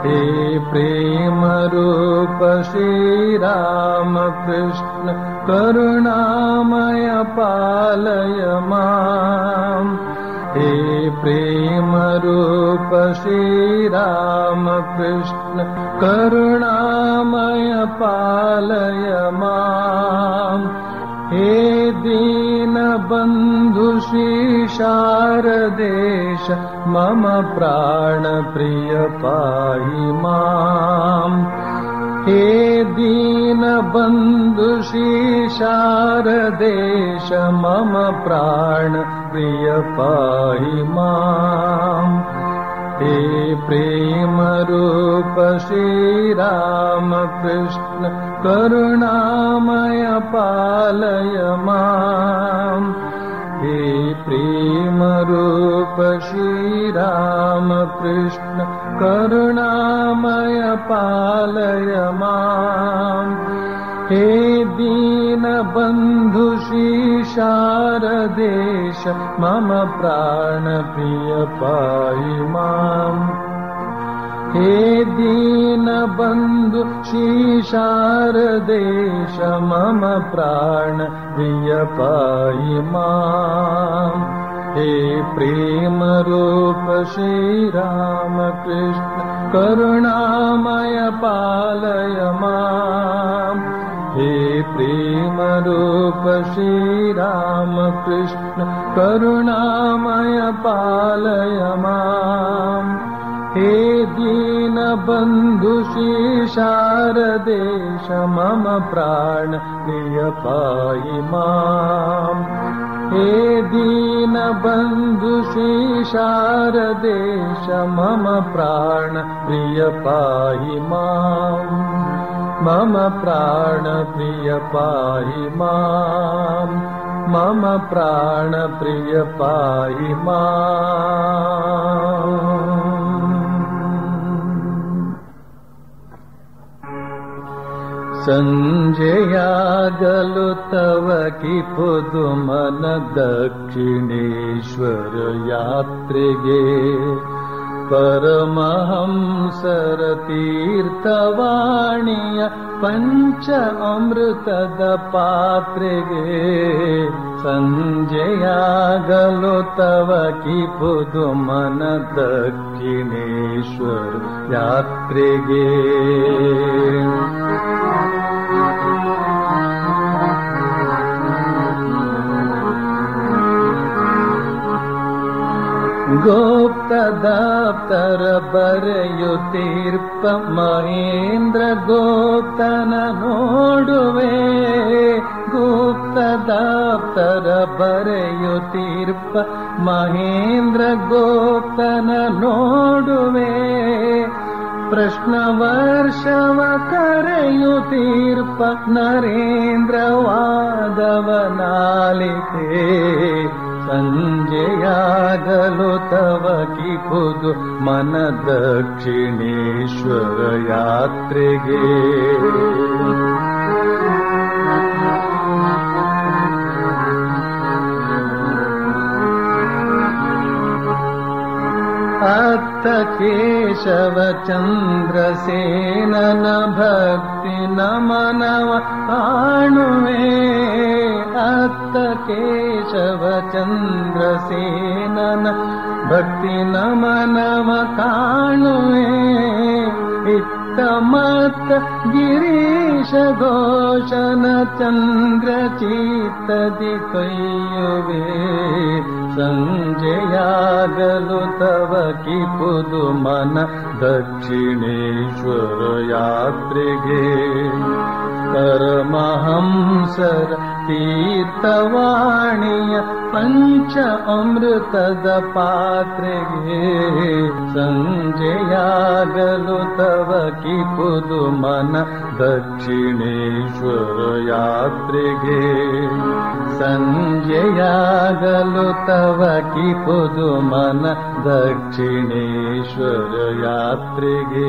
हे प्रेमरूप श्रीरामकृष्ण करुणामय पालय माम् हे प्रेमरूप श्रीरामकृष्ण करुणामय पालय माम् हे दीनबन्धु शारदेश मम प्राणप्रिय पाहि माम् हे दीनबन्धु शारदेश मम प्राणप्रिय पाहि माम् हे प्रेमरूप श्रीरामकृष्ण करुणामय पालय माम् हे प्रेमरूप श्रीरामकृष्ण करुणामय पालय माम् हे दीनबन्धु शारदेश मम प्राणप्रिय पाहि माम् हे दीनबन्धु शारदेश मम प्राणप्रिय पाहि माम् हे प्रेमरूप श्रीरामकृष्ण करुणामय पालय माम् हे प्रेमरूप श्रीरामकृष्ण करुणामय पालय माम् हे दीनबन्धु शारदेश मम प्राण प्रिय पाहि माम् हे दीनबन्धु शारदेश मम प्राण प्रिय पाहि माम् मम प्राण प्रिय पाहि माम् मम प्राण प्रिय पाहि माम् सञ्जयागलु तव कि पुदुमन दक्षिणेश्वर यात्रिगे परमहंसर तीर्थवाणीय पञ्च अमृतद पात्रेगे सञ्जयागलो तव कि पुदुमन दक्षिणेश्वर यात्रिगे गोप्तदाप्तर बರೆಯುತ್ತೀರ್ಪ ಮಹೇಂದ್ರ ಗೋಪ್ತನ ನೋಡುವೆ ಗುಪ್ತದಾಪ್ತರ ಬರೆಯುತ್ತೀರ್ಪ ಮಹೇಂದ್ರ ಗೋಪ್ತನ ನೋಡುವೆ ಪ್ರಶ್ನ ವರ್ಷವ ಕರೆಯುತ್ತೀರ್ಪ ನರೇಂದ್ರ ವಾದವನಾಲಿತೆ ಸಂಜೆಯಾಗಲು ತವ ಕಿಪುದು ಮನ ದಕ್ಷಿಣೇಶ್ವರ ಯಾತ್ರೆಗೆ ಅತ್ತ ಕೇಶವ ಚಂದ್ರಸೇನನ ಭಕ್ತಿ ನಮನವ ಕಾಣುವೆ ಅತ್ತ ಕೇಶವ ಚಂದ್ರಸೇನನ ಭಕ್ತಿ ನಮನವ ಕಾಣುವೆ ಇತ್ತ ಮತ್ತ ಗಿರೀಶ ಘೋಷನ ಚಂದ್ರ ಚಿತ್ತದಿ ಕೈಯುವೆ ಸಂಜೆಯಾಗಲು ತವ ಕಿಪುದು ಮನ ದಕ್ಷಿಣೇಶ್ವರ ಯಾತ್ರೆಗೆ ಪರಮಹಂಸರ ತೀರ್ಥವಾಣಿಯ ಪಂಚ ಅಮೃತದ ಪಾತ್ರೆಗೆ ಸಂಜೆಯಾಗಲು ತವ ಕಿಪುದು ಮನ ದಕ್ಷಿಣೇಶ್ವರ ಯಾತ್ರೆಗೆ ಸಂಜೆಯಾಗಲು ತವ ಕಿಪುದು ಮನ ದಕ್ಷಿಣೇಶ್ವರ ಯಾತ್ರೆಗೆ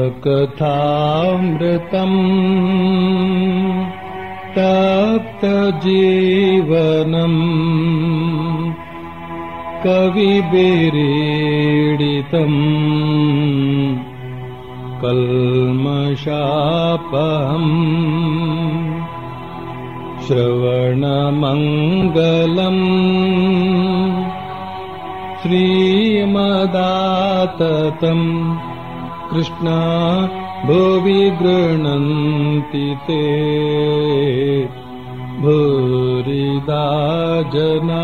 कथामृतम् तप्तजीवनम् कविभिरीडितम् कल्मषापहम् श्रवणमङ्गलम् श्रीमदाततम् कृष्णा भुवि गृह्णन्ति ते भूरिदा जना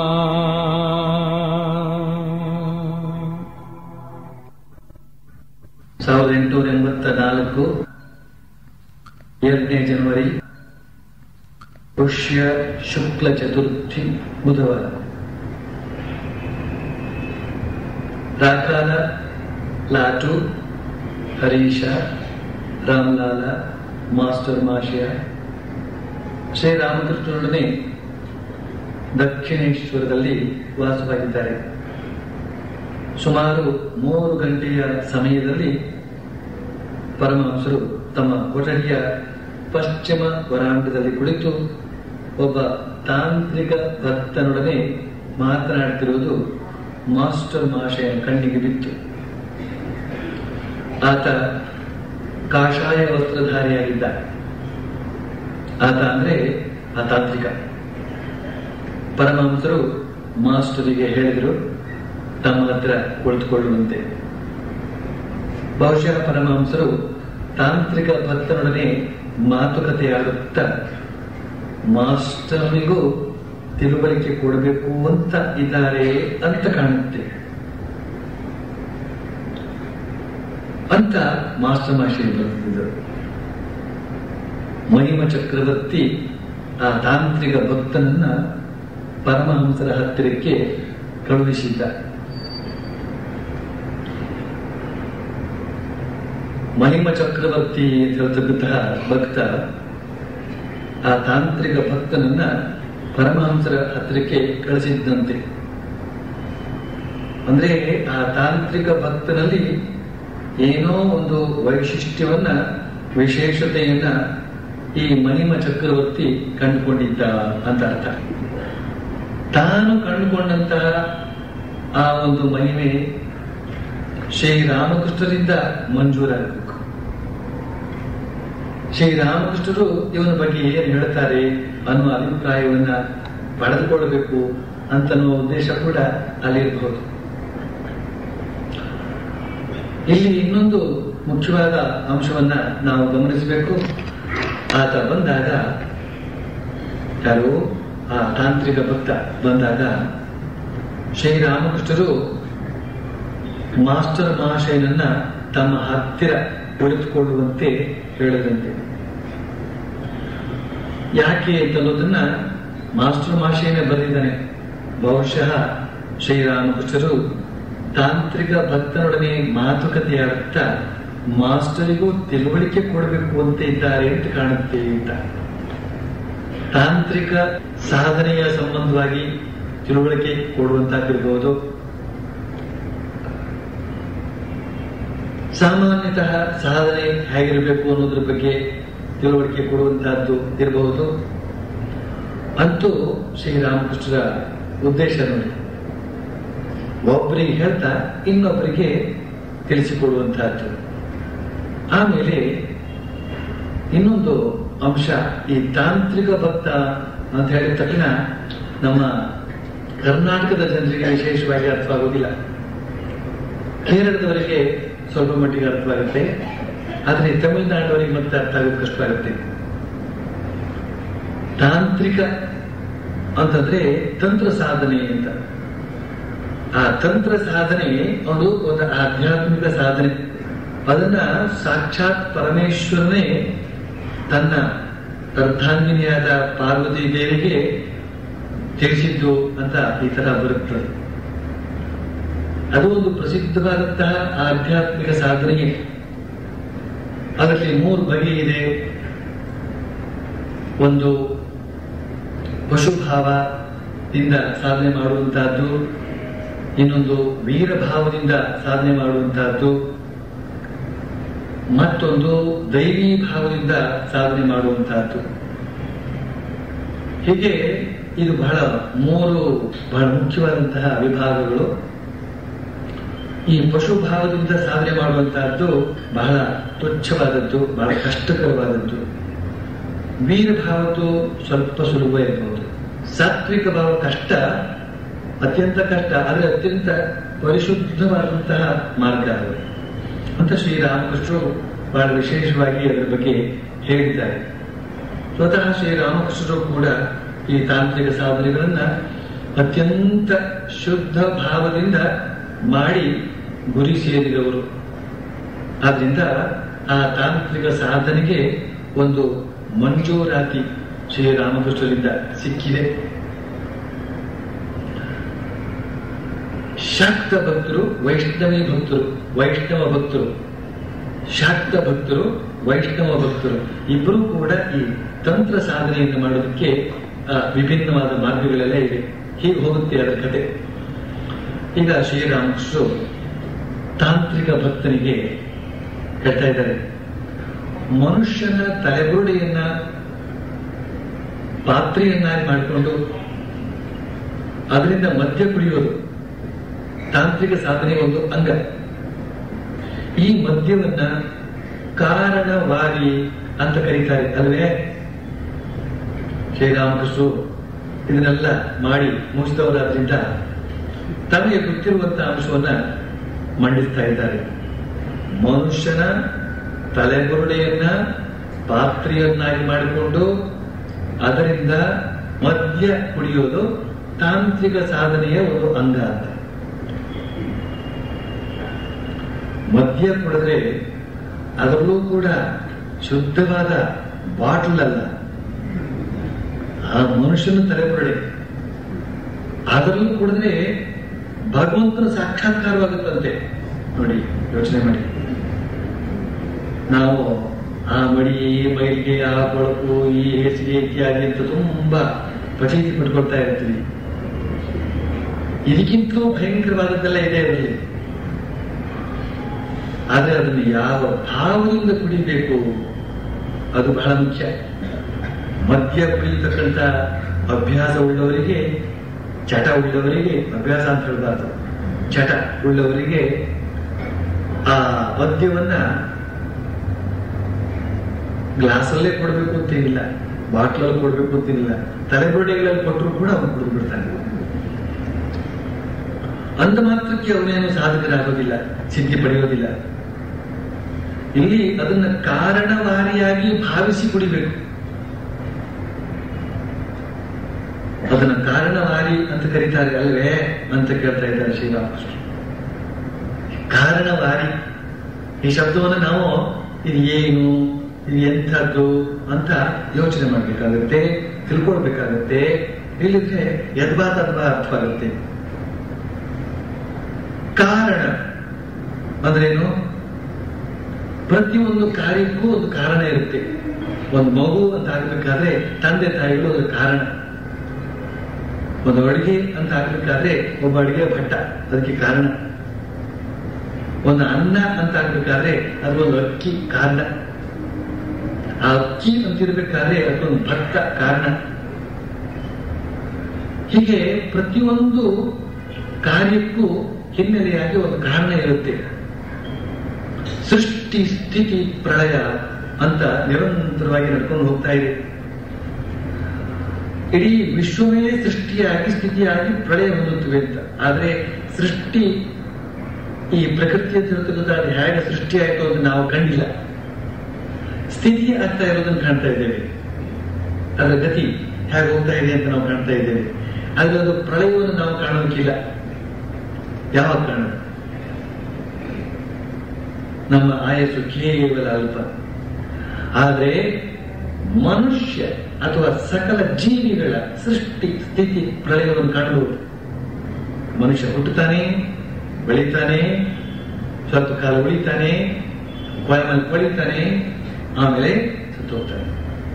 ಸಾವಿರದ ಎಂಟುನೂರ ಎಂಬತ್ತ ನಾಲ್ಕು ಎರಡನೇ ಜನವರಿ ಪುಷ್ಯ ಶುಕ್ಲ ಚತುರ್ಥಿ ಬುಧವಾರ ರಾಕಾಲ ಲಾಟು ಹರೀಶ ರಾಮಲಾಲ ಮಾಸ್ಟರ್ ಮಾಶಯ ಶ್ರೀರಾಮಕೃಷ್ಣರೊಡನೆ ದಕ್ಷಿಣೇಶ್ವರದಲ್ಲಿ ವಾಸವಾಗಿದ್ದಾರೆ ಸುಮಾರು ಮೂರು ಗಂಟೆಯ ಸಮಯದಲ್ಲಿ ಪರಮಹಂಸರು ತಮ್ಮ ಕೊಠಡಿಯ ಪಶ್ಚಿಮ ವರಾಂಡದಲ್ಲಿ ಕುಳಿತು ಒಬ್ಬ ತಾಂತ್ರಿಕ ಭಕ್ತನೊಡನೆ ಮಾತನಾಡುತ್ತಿರುವುದು ಮಾಸ್ಟರ್ ಮಹಾಶಯನ ಕಣ್ಣಿಗೆ ಬಿತ್ತು ಆತ ಕಾಷಾಯ ವಸ್ತ್ರಧಾರಿಯಾಗಿದ್ದ ಆತ ಅಂದ್ರೆ ಆ ತಾಂತ್ರಿಕ ಪರಮಹಂಸರು ಮಾಸ್ಟರಿಗೆ ಹೇಳಿದರು ತಮ್ಮ ಹತ್ರ ಕುಳಿತುಕೊಳ್ಳುವಂತೆ ಬಹುಶಃ ಪರಮಹಂಸರು ತಾಂತ್ರಿಕ ಭಕ್ತನೊಡನೆ ಮಾತುಕತೆಯಾಡುತ್ತಾ ಮಾಸ್ಟರ್ನಿಗೂ ತಿಳುವಳಿಕೆ ಕೊಡಬೇಕು ಅಂತ ಇದ್ದಾರೆ ಅಂತ ಕಾಣುತ್ತೆ ಅಂತ ಮಾಸ್ಟರ್ ಮಾಷಿ ಬರೆದಿದ್ದರು ಮಹಿಮ ಚಕ್ರವರ್ತಿ ಆ ತಾಂತ್ರಿಕ ಭಕ್ತನನ್ನ ಪರಮಹಂಸರ ಹತ್ತಿರಕ್ಕೆ ಕಳುಹಿಸಿದ್ದ ಮಹಿಮ ಚಕ್ರವರ್ತಿ ಅಂತ ಹೇಳ್ತಕ್ಕಂತಹ ಭಕ್ತ ಆ ತಾಂತ್ರಿಕ ಭಕ್ತನನ್ನ ಪರಮಹಂಸರ ಹತ್ತಿರಕ್ಕೆ ಕಳಿಸಿದ್ದಂತೆ ಅಂದ್ರೆ ಆ ತಾಂತ್ರಿಕ ಭಕ್ತನಲ್ಲಿ ಏನೋ ಒಂದು ವೈಶಿಷ್ಟ್ಯವನ್ನ ವಿಶೇಷತೆಯನ್ನ ಈ ಮಹಿಮ ಚಕ್ರವರ್ತಿ ಕಂಡುಕೊಂಡಿದ್ದ ಅಂತ ಅರ್ಥ ತಾನು ಕಂಡುಕೊಂಡಂತಹ ಆ ಒಂದು ಮಹಿಮೆ ಶ್ರೀರಾಮಕೃಷ್ಣರಿಂದ ಮಂಜೂರಾಗಬೇಕು ಶ್ರೀರಾಮಕೃಷ್ಣರು ಇವನ ಬಗ್ಗೆ ಏನು ಹೇಳ್ತಾರೆ ಅನ್ನುವ ಅಭಿಪ್ರಾಯವನ್ನ ಪಡೆದುಕೊಳ್ಳಬೇಕು ಅಂತನೋ ಉದ್ದೇಶ ಕೂಡ ಅಲ್ಲಿರಬಹುದು ಇಲ್ಲಿ ಇನ್ನೊಂದು ಮುಖ್ಯವಾದ ಅಂಶವನ್ನ ನಾವು ಗಮನಿಸಬೇಕು ಆತ ಬಂದಾಗ ಯಾರು ಆ ತಾಂತ್ರಿಕ ಭಕ್ತ ಬಂದಾಗ ಶ್ರೀರಾಮಕೃಷ್ಣರು ಮಾಸ್ಟರ್ ಮಹಾಶಯನನ್ನ ತಮ್ಮ ಹತ್ತಿರ ಕುಳಿತುಕೊಳ್ಳುವಂತೆ ಹೇಳಿದಂತೆ ಯಾಕೆ ಅಂತನ್ನೋದನ್ನ ಮಾಸ್ಟರ್ ಮಹಾಶಯನೇ ಬರೆದಿದ್ದಾನೆ ಬಹುಶಃ ಶ್ರೀರಾಮಕೃಷ್ಣರು ತಾಂತ್ರಿಕ ಭಕ್ತನೊಡನೆ ಮಾತುಕತೆಯಾಡುತ್ತಾ ಮಾಸ್ಟರಿಗೂ ತಿಳುವಳಿಕೆ ಕೊಡಬೇಕು ಅಂತ ಇದ್ದಾರೆ ಅಂತ ಕಾಣುತ್ತೆ ಅಂತ ತಾಂತ್ರಿಕ ಸಾಧನೆಯ ಸಂಬಂಧವಾಗಿ ತಿಳುವಳಿಕೆ ಕೊಡುವಂತಾಗಿರ್ಬೋದು ಸಾಮಾನ್ಯತಃ ಸಾಧನೆ ಹೇಗಿರಬೇಕು ಅನ್ನೋದ್ರ ಬಗ್ಗೆ ತಿಳುವಳಿಕೆ ಕೊಡುವಂತಹದ್ದು ಇರಬಹುದು ಅಂತೂ ಶ್ರೀರಾಮಕೃಷ್ಣರ ಉದ್ದೇಶ ನೋಡಿ ಒಬ್ಬರಿಗೆ ಹೇಳ್ತಾ ಇನ್ನೊಬ್ಬರಿಗೆ ತಿಳಿಸಿಕೊಡುವಂತಹದ್ದು ಆಮೇಲೆ ಇನ್ನೊಂದು ಅಂಶ ಈ ತಾಂತ್ರಿಕ ಭಕ್ತ ಅಂತ ಹೇಳಿದ ತಕ್ಷಣ ನಮ್ಮ ಕರ್ನಾಟಕದ ಜನರಿಗೆ ವಿಶೇಷವಾಗಿ ಅರ್ಥವಾಗುವುದಿಲ್ಲ ಕೇರಳದವರಿಗೆ ಸ್ವಲ್ಪ ಮಟ್ಟಿಗೆ ಅರ್ಥವಾಗುತ್ತೆ ಆದರೆ ತಮಿಳುನಾಡಿನವರಿಗೆ ಮತ್ತೆ ಅರ್ಥ ಆಗೋದು ಕಷ್ಟವಾಗುತ್ತೆ ತಾಂತ್ರಿಕ ಅಂತಂದ್ರೆ ತಂತ್ರ ಸಾಧನೆ ಅಂತ ಆ ತಂತ್ರ ಸಾಧನೆ ಒಂದು ಒಂದು ಆಧ್ಯಾತ್ಮಿಕ ಸಾಧನೆ ಅದನ್ನ ಸಾಕ್ಷಾತ್ ಪರಮೇಶ್ವರನೇ ತನ್ನ ಅರ್ಧಾಂಗಿನಿಯಾದ ಪಾರ್ವತಿ ದೇವಿಗೆ ತಿಳಿಸಿದ್ದು ಅಂತ ಈ ತರ ಬರುತ್ತದೆ ಅದು ಒಂದು ಪ್ರಸಿದ್ಧವಾದಂತಹ ಆಧ್ಯಾತ್ಮಿಕ ಸಾಧನೆಯೇ ಅದರಲ್ಲಿ ಮೂರು ಬಗೆ ಇದೆ ಒಂದು ಪಶುಭಾವದಿಂದ ಸಾಧನೆ ಮಾಡುವಂತಹದ್ದು ಇನ್ನೊಂದು ವೀರಭಾವದಿಂದ ಸಾಧನೆ ಮಾಡುವಂತಹದ್ದು ಮತ್ತೊಂದು ದೈವಿ ಭಾವದಿಂದ ಸಾಧನೆ ಮಾಡುವಂತಹದ್ದು ಹೀಗೆ ಇದು ಬಹಳ ಮೂರು ಬಹಳ ಮುಖ್ಯವಾದಂತಹ ವಿಭಾಗಗಳು ಈ ಪಶು ಭಾವದಿಂದ ಸಾಧನೆ ಮಾಡುವಂತಹದ್ದು ಬಹಳ ತುಚ್ಛವಾದದ್ದು ಬಹಳ ಕಷ್ಟಕರವಾದದ್ದು ವೀರ ಭಾವದ್ದು ಸ್ವಲ್ಪ ಸುಲಭ ಇರಬಹುದು ಸಾತ್ವಿಕ ಭಾವ ಕಷ್ಟ ಅತ್ಯಂತ ಕಷ್ಟ ಆದರೆ ಅತ್ಯಂತ ಪರಿಶುದ್ಧವಾದಂತಹ ಮಾರ್ಗ ಅದು ಅಂತ ಶ್ರೀರಾಮಕೃಷ್ಣರು ಬಹಳ ವಿಶೇಷವಾಗಿ ಅದರ ಬಗ್ಗೆ ಹೇಳಿದ್ದಾರೆ ಸ್ವತಃ ಶ್ರೀರಾಮಕೃಷ್ಣರು ಕೂಡ ಈ ತಾಂತ್ರಿಕ ಸಾಧನೆಗಳನ್ನ ಅತ್ಯಂತ ಶುದ್ಧ ಭಾವದಿಂದ ಮಾಡಿ ಗುರಿ ಸೇರಿದವರು ಆದ್ರಿಂದ ಆ ತಾಂತ್ರಿಕ ಸಾಧನೆಗೆ ಒಂದು ಮಂಜೂರಾತಿ ಶ್ರೀರಾಮಕೃಷ್ಣರಿಂದ ಸಿಕ್ಕಿದೆ ಶಾಕ್ತ ಭಕ್ತರು ವೈಷ್ಣವಿ ಭಕ್ತರು ವೈಷ್ಣವ ಭಕ್ತರು ಶಾಕ್ತ ಭಕ್ತರು ವೈಷ್ಣವ ಭಕ್ತರು ಇಬ್ಬರೂ ಕೂಡ ಈ ತಂತ್ರ ಸಾಧನೆಯನ್ನು ಮಾಡೋದಕ್ಕೆ ಆ, ವಿಭಿನ್ನವಾದ ಮಾರ್ಗಗಳೆಲ್ಲ ಇವೆ ಹೀಗೆ ಹೋಗುತ್ತೆ ಅದರ ಕತೆ ಈಗ ಶ್ರೀರಾಮಕೃಷ್ಣರು ತಾಂತ್ರಿಕ ಭಕ್ತನಿಗೆ ಹೇಳ್ತಾ ಇದ್ದಾರೆ ಮನುಷ್ಯನ ತಲೆಬುರುಡೆಯನ್ನ ಪಾತ್ರೆಯನ್ನಾಗಿ ಮಾಡಿಕೊಂಡು ಅದರಿಂದ ಮದ್ಯ ಕುಡಿಯೋದು ತಾಂತ್ರಿಕ ಸಾಧನೆ ಒಂದು ಅಂಗ ಈ ಮದ್ಯವನ್ನ ಕಾರಣವಾರಿ ಅಂತ ಕರೀತಾರೆ ಅಲ್ವೇ ಶ್ರೀರಾಮಕೃಷ್ಣರು ಇದನ್ನೆಲ್ಲ ಮಾಡಿ ಮುಗಿಸಿದವರಾದ್ರಿಂದ ತಮಗೆ ಗೊತ್ತಿರುವಂತಹ ಅಂಶವನ್ನ ಮಂಡಿಸ್ತಾ ಇದ್ದಾರೆ ಮನುಷ್ಯನ ತಲೆಬುರುಡೆಯನ್ನ ಪಾತ್ರೆಯನ್ನಾಗಿ ಮಾಡಿಕೊಂಡು ಅದರಿಂದ ಮದ್ಯ ಕುಡಿಯೋದು ತಾಂತ್ರಿಕ ಸಾಧನೆಯ ಒಂದು ಅಂಗ ಅಂತ ಮದ್ಯ ಕುಡಿದ್ರೆ ಅದರಲ್ಲೂ ಕೂಡ ಶುದ್ಧವಾದ ಬಾಟಲ್ ಅಲ್ಲ ಆ ಮನುಷ್ಯನ ತಲೆಬುರುಡೆ ಅದರಲ್ಲೂ ಕುಡಿದ್ರೆ ಭಗವಂತನ ಸಾಕ್ಷಾತ್ಕಾರವಾಗುತ್ತಂತೆ ನೋಡಿ ಯೋಚನೆ ಮಾಡಿ ನಾವು ಆ ಮಡಿ ಮೈಲಿಗೆ ಆ ಕೊಳಕು ಈ ಹೇಸಿಗೆ ಇತ್ಯಾದಿ ಅಂತ ತುಂಬಾ ಪ್ರತೀತಿ ಪಡ್ಕೊಳ್ತಾ ಇರ್ತೀವಿ ಇದಕ್ಕಿಂತಲೂ ಭಯಂಕರವಾದದ್ದೆಲ್ಲ ಇದೆ ಅದರಲ್ಲಿ ಆದ್ರೆ ಅದನ್ನು ಯಾವ ಭಾವದಿಂದ ಕುಡಿಬೇಕು ಅದು ಬಹಳ ಮುಖ್ಯ ಮದ್ಯ ಕುಡಿಯತಕ್ಕಂಥ ಅಭ್ಯಾಸ ಉಳ್ಳವರಿಗೆ ಚಟ ಉಳ್ಳವರಿಗೆ ಅಭ್ಯಾಸ ಅಂತ ಹೇಳಬಾರ್ದು ಚಟ ಉಳ್ಳವರಿಗೆ ಆ ಮದ್ಯವನ್ನ ಗ್ಲಾಸಲ್ಲೇ ಕೊಡಬೇಕು ಅಂತೇನಿಲ್ಲ ಬಾಟ್ಲಲ್ಲಿ ಕೊಡಬೇಕು ಅಂತೇನಿಲ್ಲ ತಲೆಬುರುಡೆಗಳಲ್ಲಿ ಕೊಟ್ಟರು ಕೂಡ ಅವನು ಕುಡಿದು ಬಿಡ್ತಾನೆ ಅಂದ ಮಾತ್ರಕ್ಕೆ ಅವನೇನು ಸಾಧಕರಾಗೋದಿಲ್ಲ ಸಿದ್ಧಿ ಪಡೆಯೋದಿಲ್ಲ ಇಲ್ಲಿ ಅದನ್ನ ಕಾರಣವಾರಿಯಾಗಿ ಭಾವಿಸಿ ಕುಡಿಬೇಕು ಅದನ್ನ ಕಾರಣವಾರಿ ಅಂತ ಕರೀತಾರೆ ಅಲ್ವೇ ಅಂತ ಕೇಳ್ತಾ ಇದ್ದಾರೆ ಶ್ರೀರಾಮಕೃಷ್ಣ ಕಾರಣವಾರಿ ಈ ಶಬ್ದವನ್ನು ನಾವು ಇದು ಏನು ಇದು ಎಂಥದ್ದು ಅಂತ ಯೋಚನೆ ಮಾಡ್ಬೇಕಾಗತ್ತೆ ತಿಳ್ಕೊಳ್ಬೇಕಾಗತ್ತೆ ಇಲ್ಲಿದ್ರೆ ಯದ್ವಾ ತದ್ವಾ ಅರ್ಥವಾಗುತ್ತೆ ಕಾರಣ ಅಂದ್ರೇನು ಪ್ರತಿಯೊಂದು ಕಾರ್ಯಕ್ಕೂ ಒಂದು ಕಾರಣ ಇರುತ್ತೆ ಒಂದು ಮಗು ಅಂತ ಆಗ್ಬೇಕಾದ್ರೆ ತಂದೆ ತಾಯಿಗಳು ಒಂದು ಕಾರಣ ಒಂದು ಅಡುಗೆ ಅಂತ ಆಗ್ಬೇಕಾದ್ರೆ ಒಬ್ಬ ಅಡುಗೆ ಭಟ್ಟ ಅದಕ್ಕೆ ಕಾರಣ ಒಂದು ಅನ್ನ ಅಂತ ಆಗ್ಬೇಕಾದ್ರೆ ಅದೊಂದು ಅಕ್ಕಿ ಕಾರಣ ಆ ಅಕ್ಕಿ ಅಂತಿರ್ಬೇಕಾದ್ರೆ ಅದೊಂದು ಭತ್ತ ಕಾರಣ ಹೀಗೆ ಪ್ರತಿಯೊಂದು ಕಾರ್ಯಕ್ಕೂ ಹಿನ್ನೆಲೆಯಾಗಿ ಒಂದು ಕಾರಣ ಇರುತ್ತೆ ಸೃಷ್ಟಿ ಸ್ಥಿತಿ ಪ್ರಳಯ ಅಂತ ನಿರಂತರವಾಗಿ ನಡ್ಕೊಂಡು ಹೋಗ್ತಾ ಇದೆ ಇಡೀ ವಿಶ್ವವೇ ಸೃಷ್ಟಿಯಾಗಿ ಸ್ಥಿತಿಯಾಗಿ ಪ್ರಳಯ ಹೊಂದುತ್ತವೆ ಅಂತ ಆದ್ರೆ ಸೃಷ್ಟಿ ಈ ಪ್ರಕೃತಿಯ ತಿರುತ್ತದೆ ಅದು ಹೇಗೆ ಸೃಷ್ಟಿಯಾಯಿತು ಅಂತ ನಾವು ಕಂಡಿಲ್ಲ ಸ್ಥಿತಿ ಆಗ್ತಾ ಇರೋದನ್ನು ಕಾಣ್ತಾ ಇದ್ದೇವೆ ಅದರ ಗತಿ ಹೇಗೆ ಹೋಗ್ತಾ ಇದೆ ಅಂತ ನಾವು ಕಾಣ್ತಾ ಇದ್ದೇವೆ ಆದ್ರೆ ಅದು ಪ್ರಳಯವನ್ನು ನಾವು ಕಾಣೋದಕ್ಕಿಲ್ಲ ಯಾವಾಗ ಕಾಣ ನಮ್ಮ ಆಯಸ್ಸು ಕೇವಲ ಅಲ್ಪ ಆದ್ರೆ ಮನುಷ್ಯ ಅಥವಾ ಸಕಲ ಜೀವಿಗಳ ಸೃಷ್ಟಿ ಸ್ಥಿತಿ ಪ್ರಳಯವನ್ನು ಕಾಣಬಹುದು ಮನುಷ್ಯ ಹುಟ್ಟುತ್ತಾನೆ ಬೆಳೀತಾನೆ ಸ್ವಲ್ಪ ಕಾಲ ಉಳಿತಾನೆ ಕೊಯಮಲ್ಲಿ ಕೊಳಿತಾನೆ ಆಮೇಲೆ ಸತ್ತೋಗ್ತಾನೆ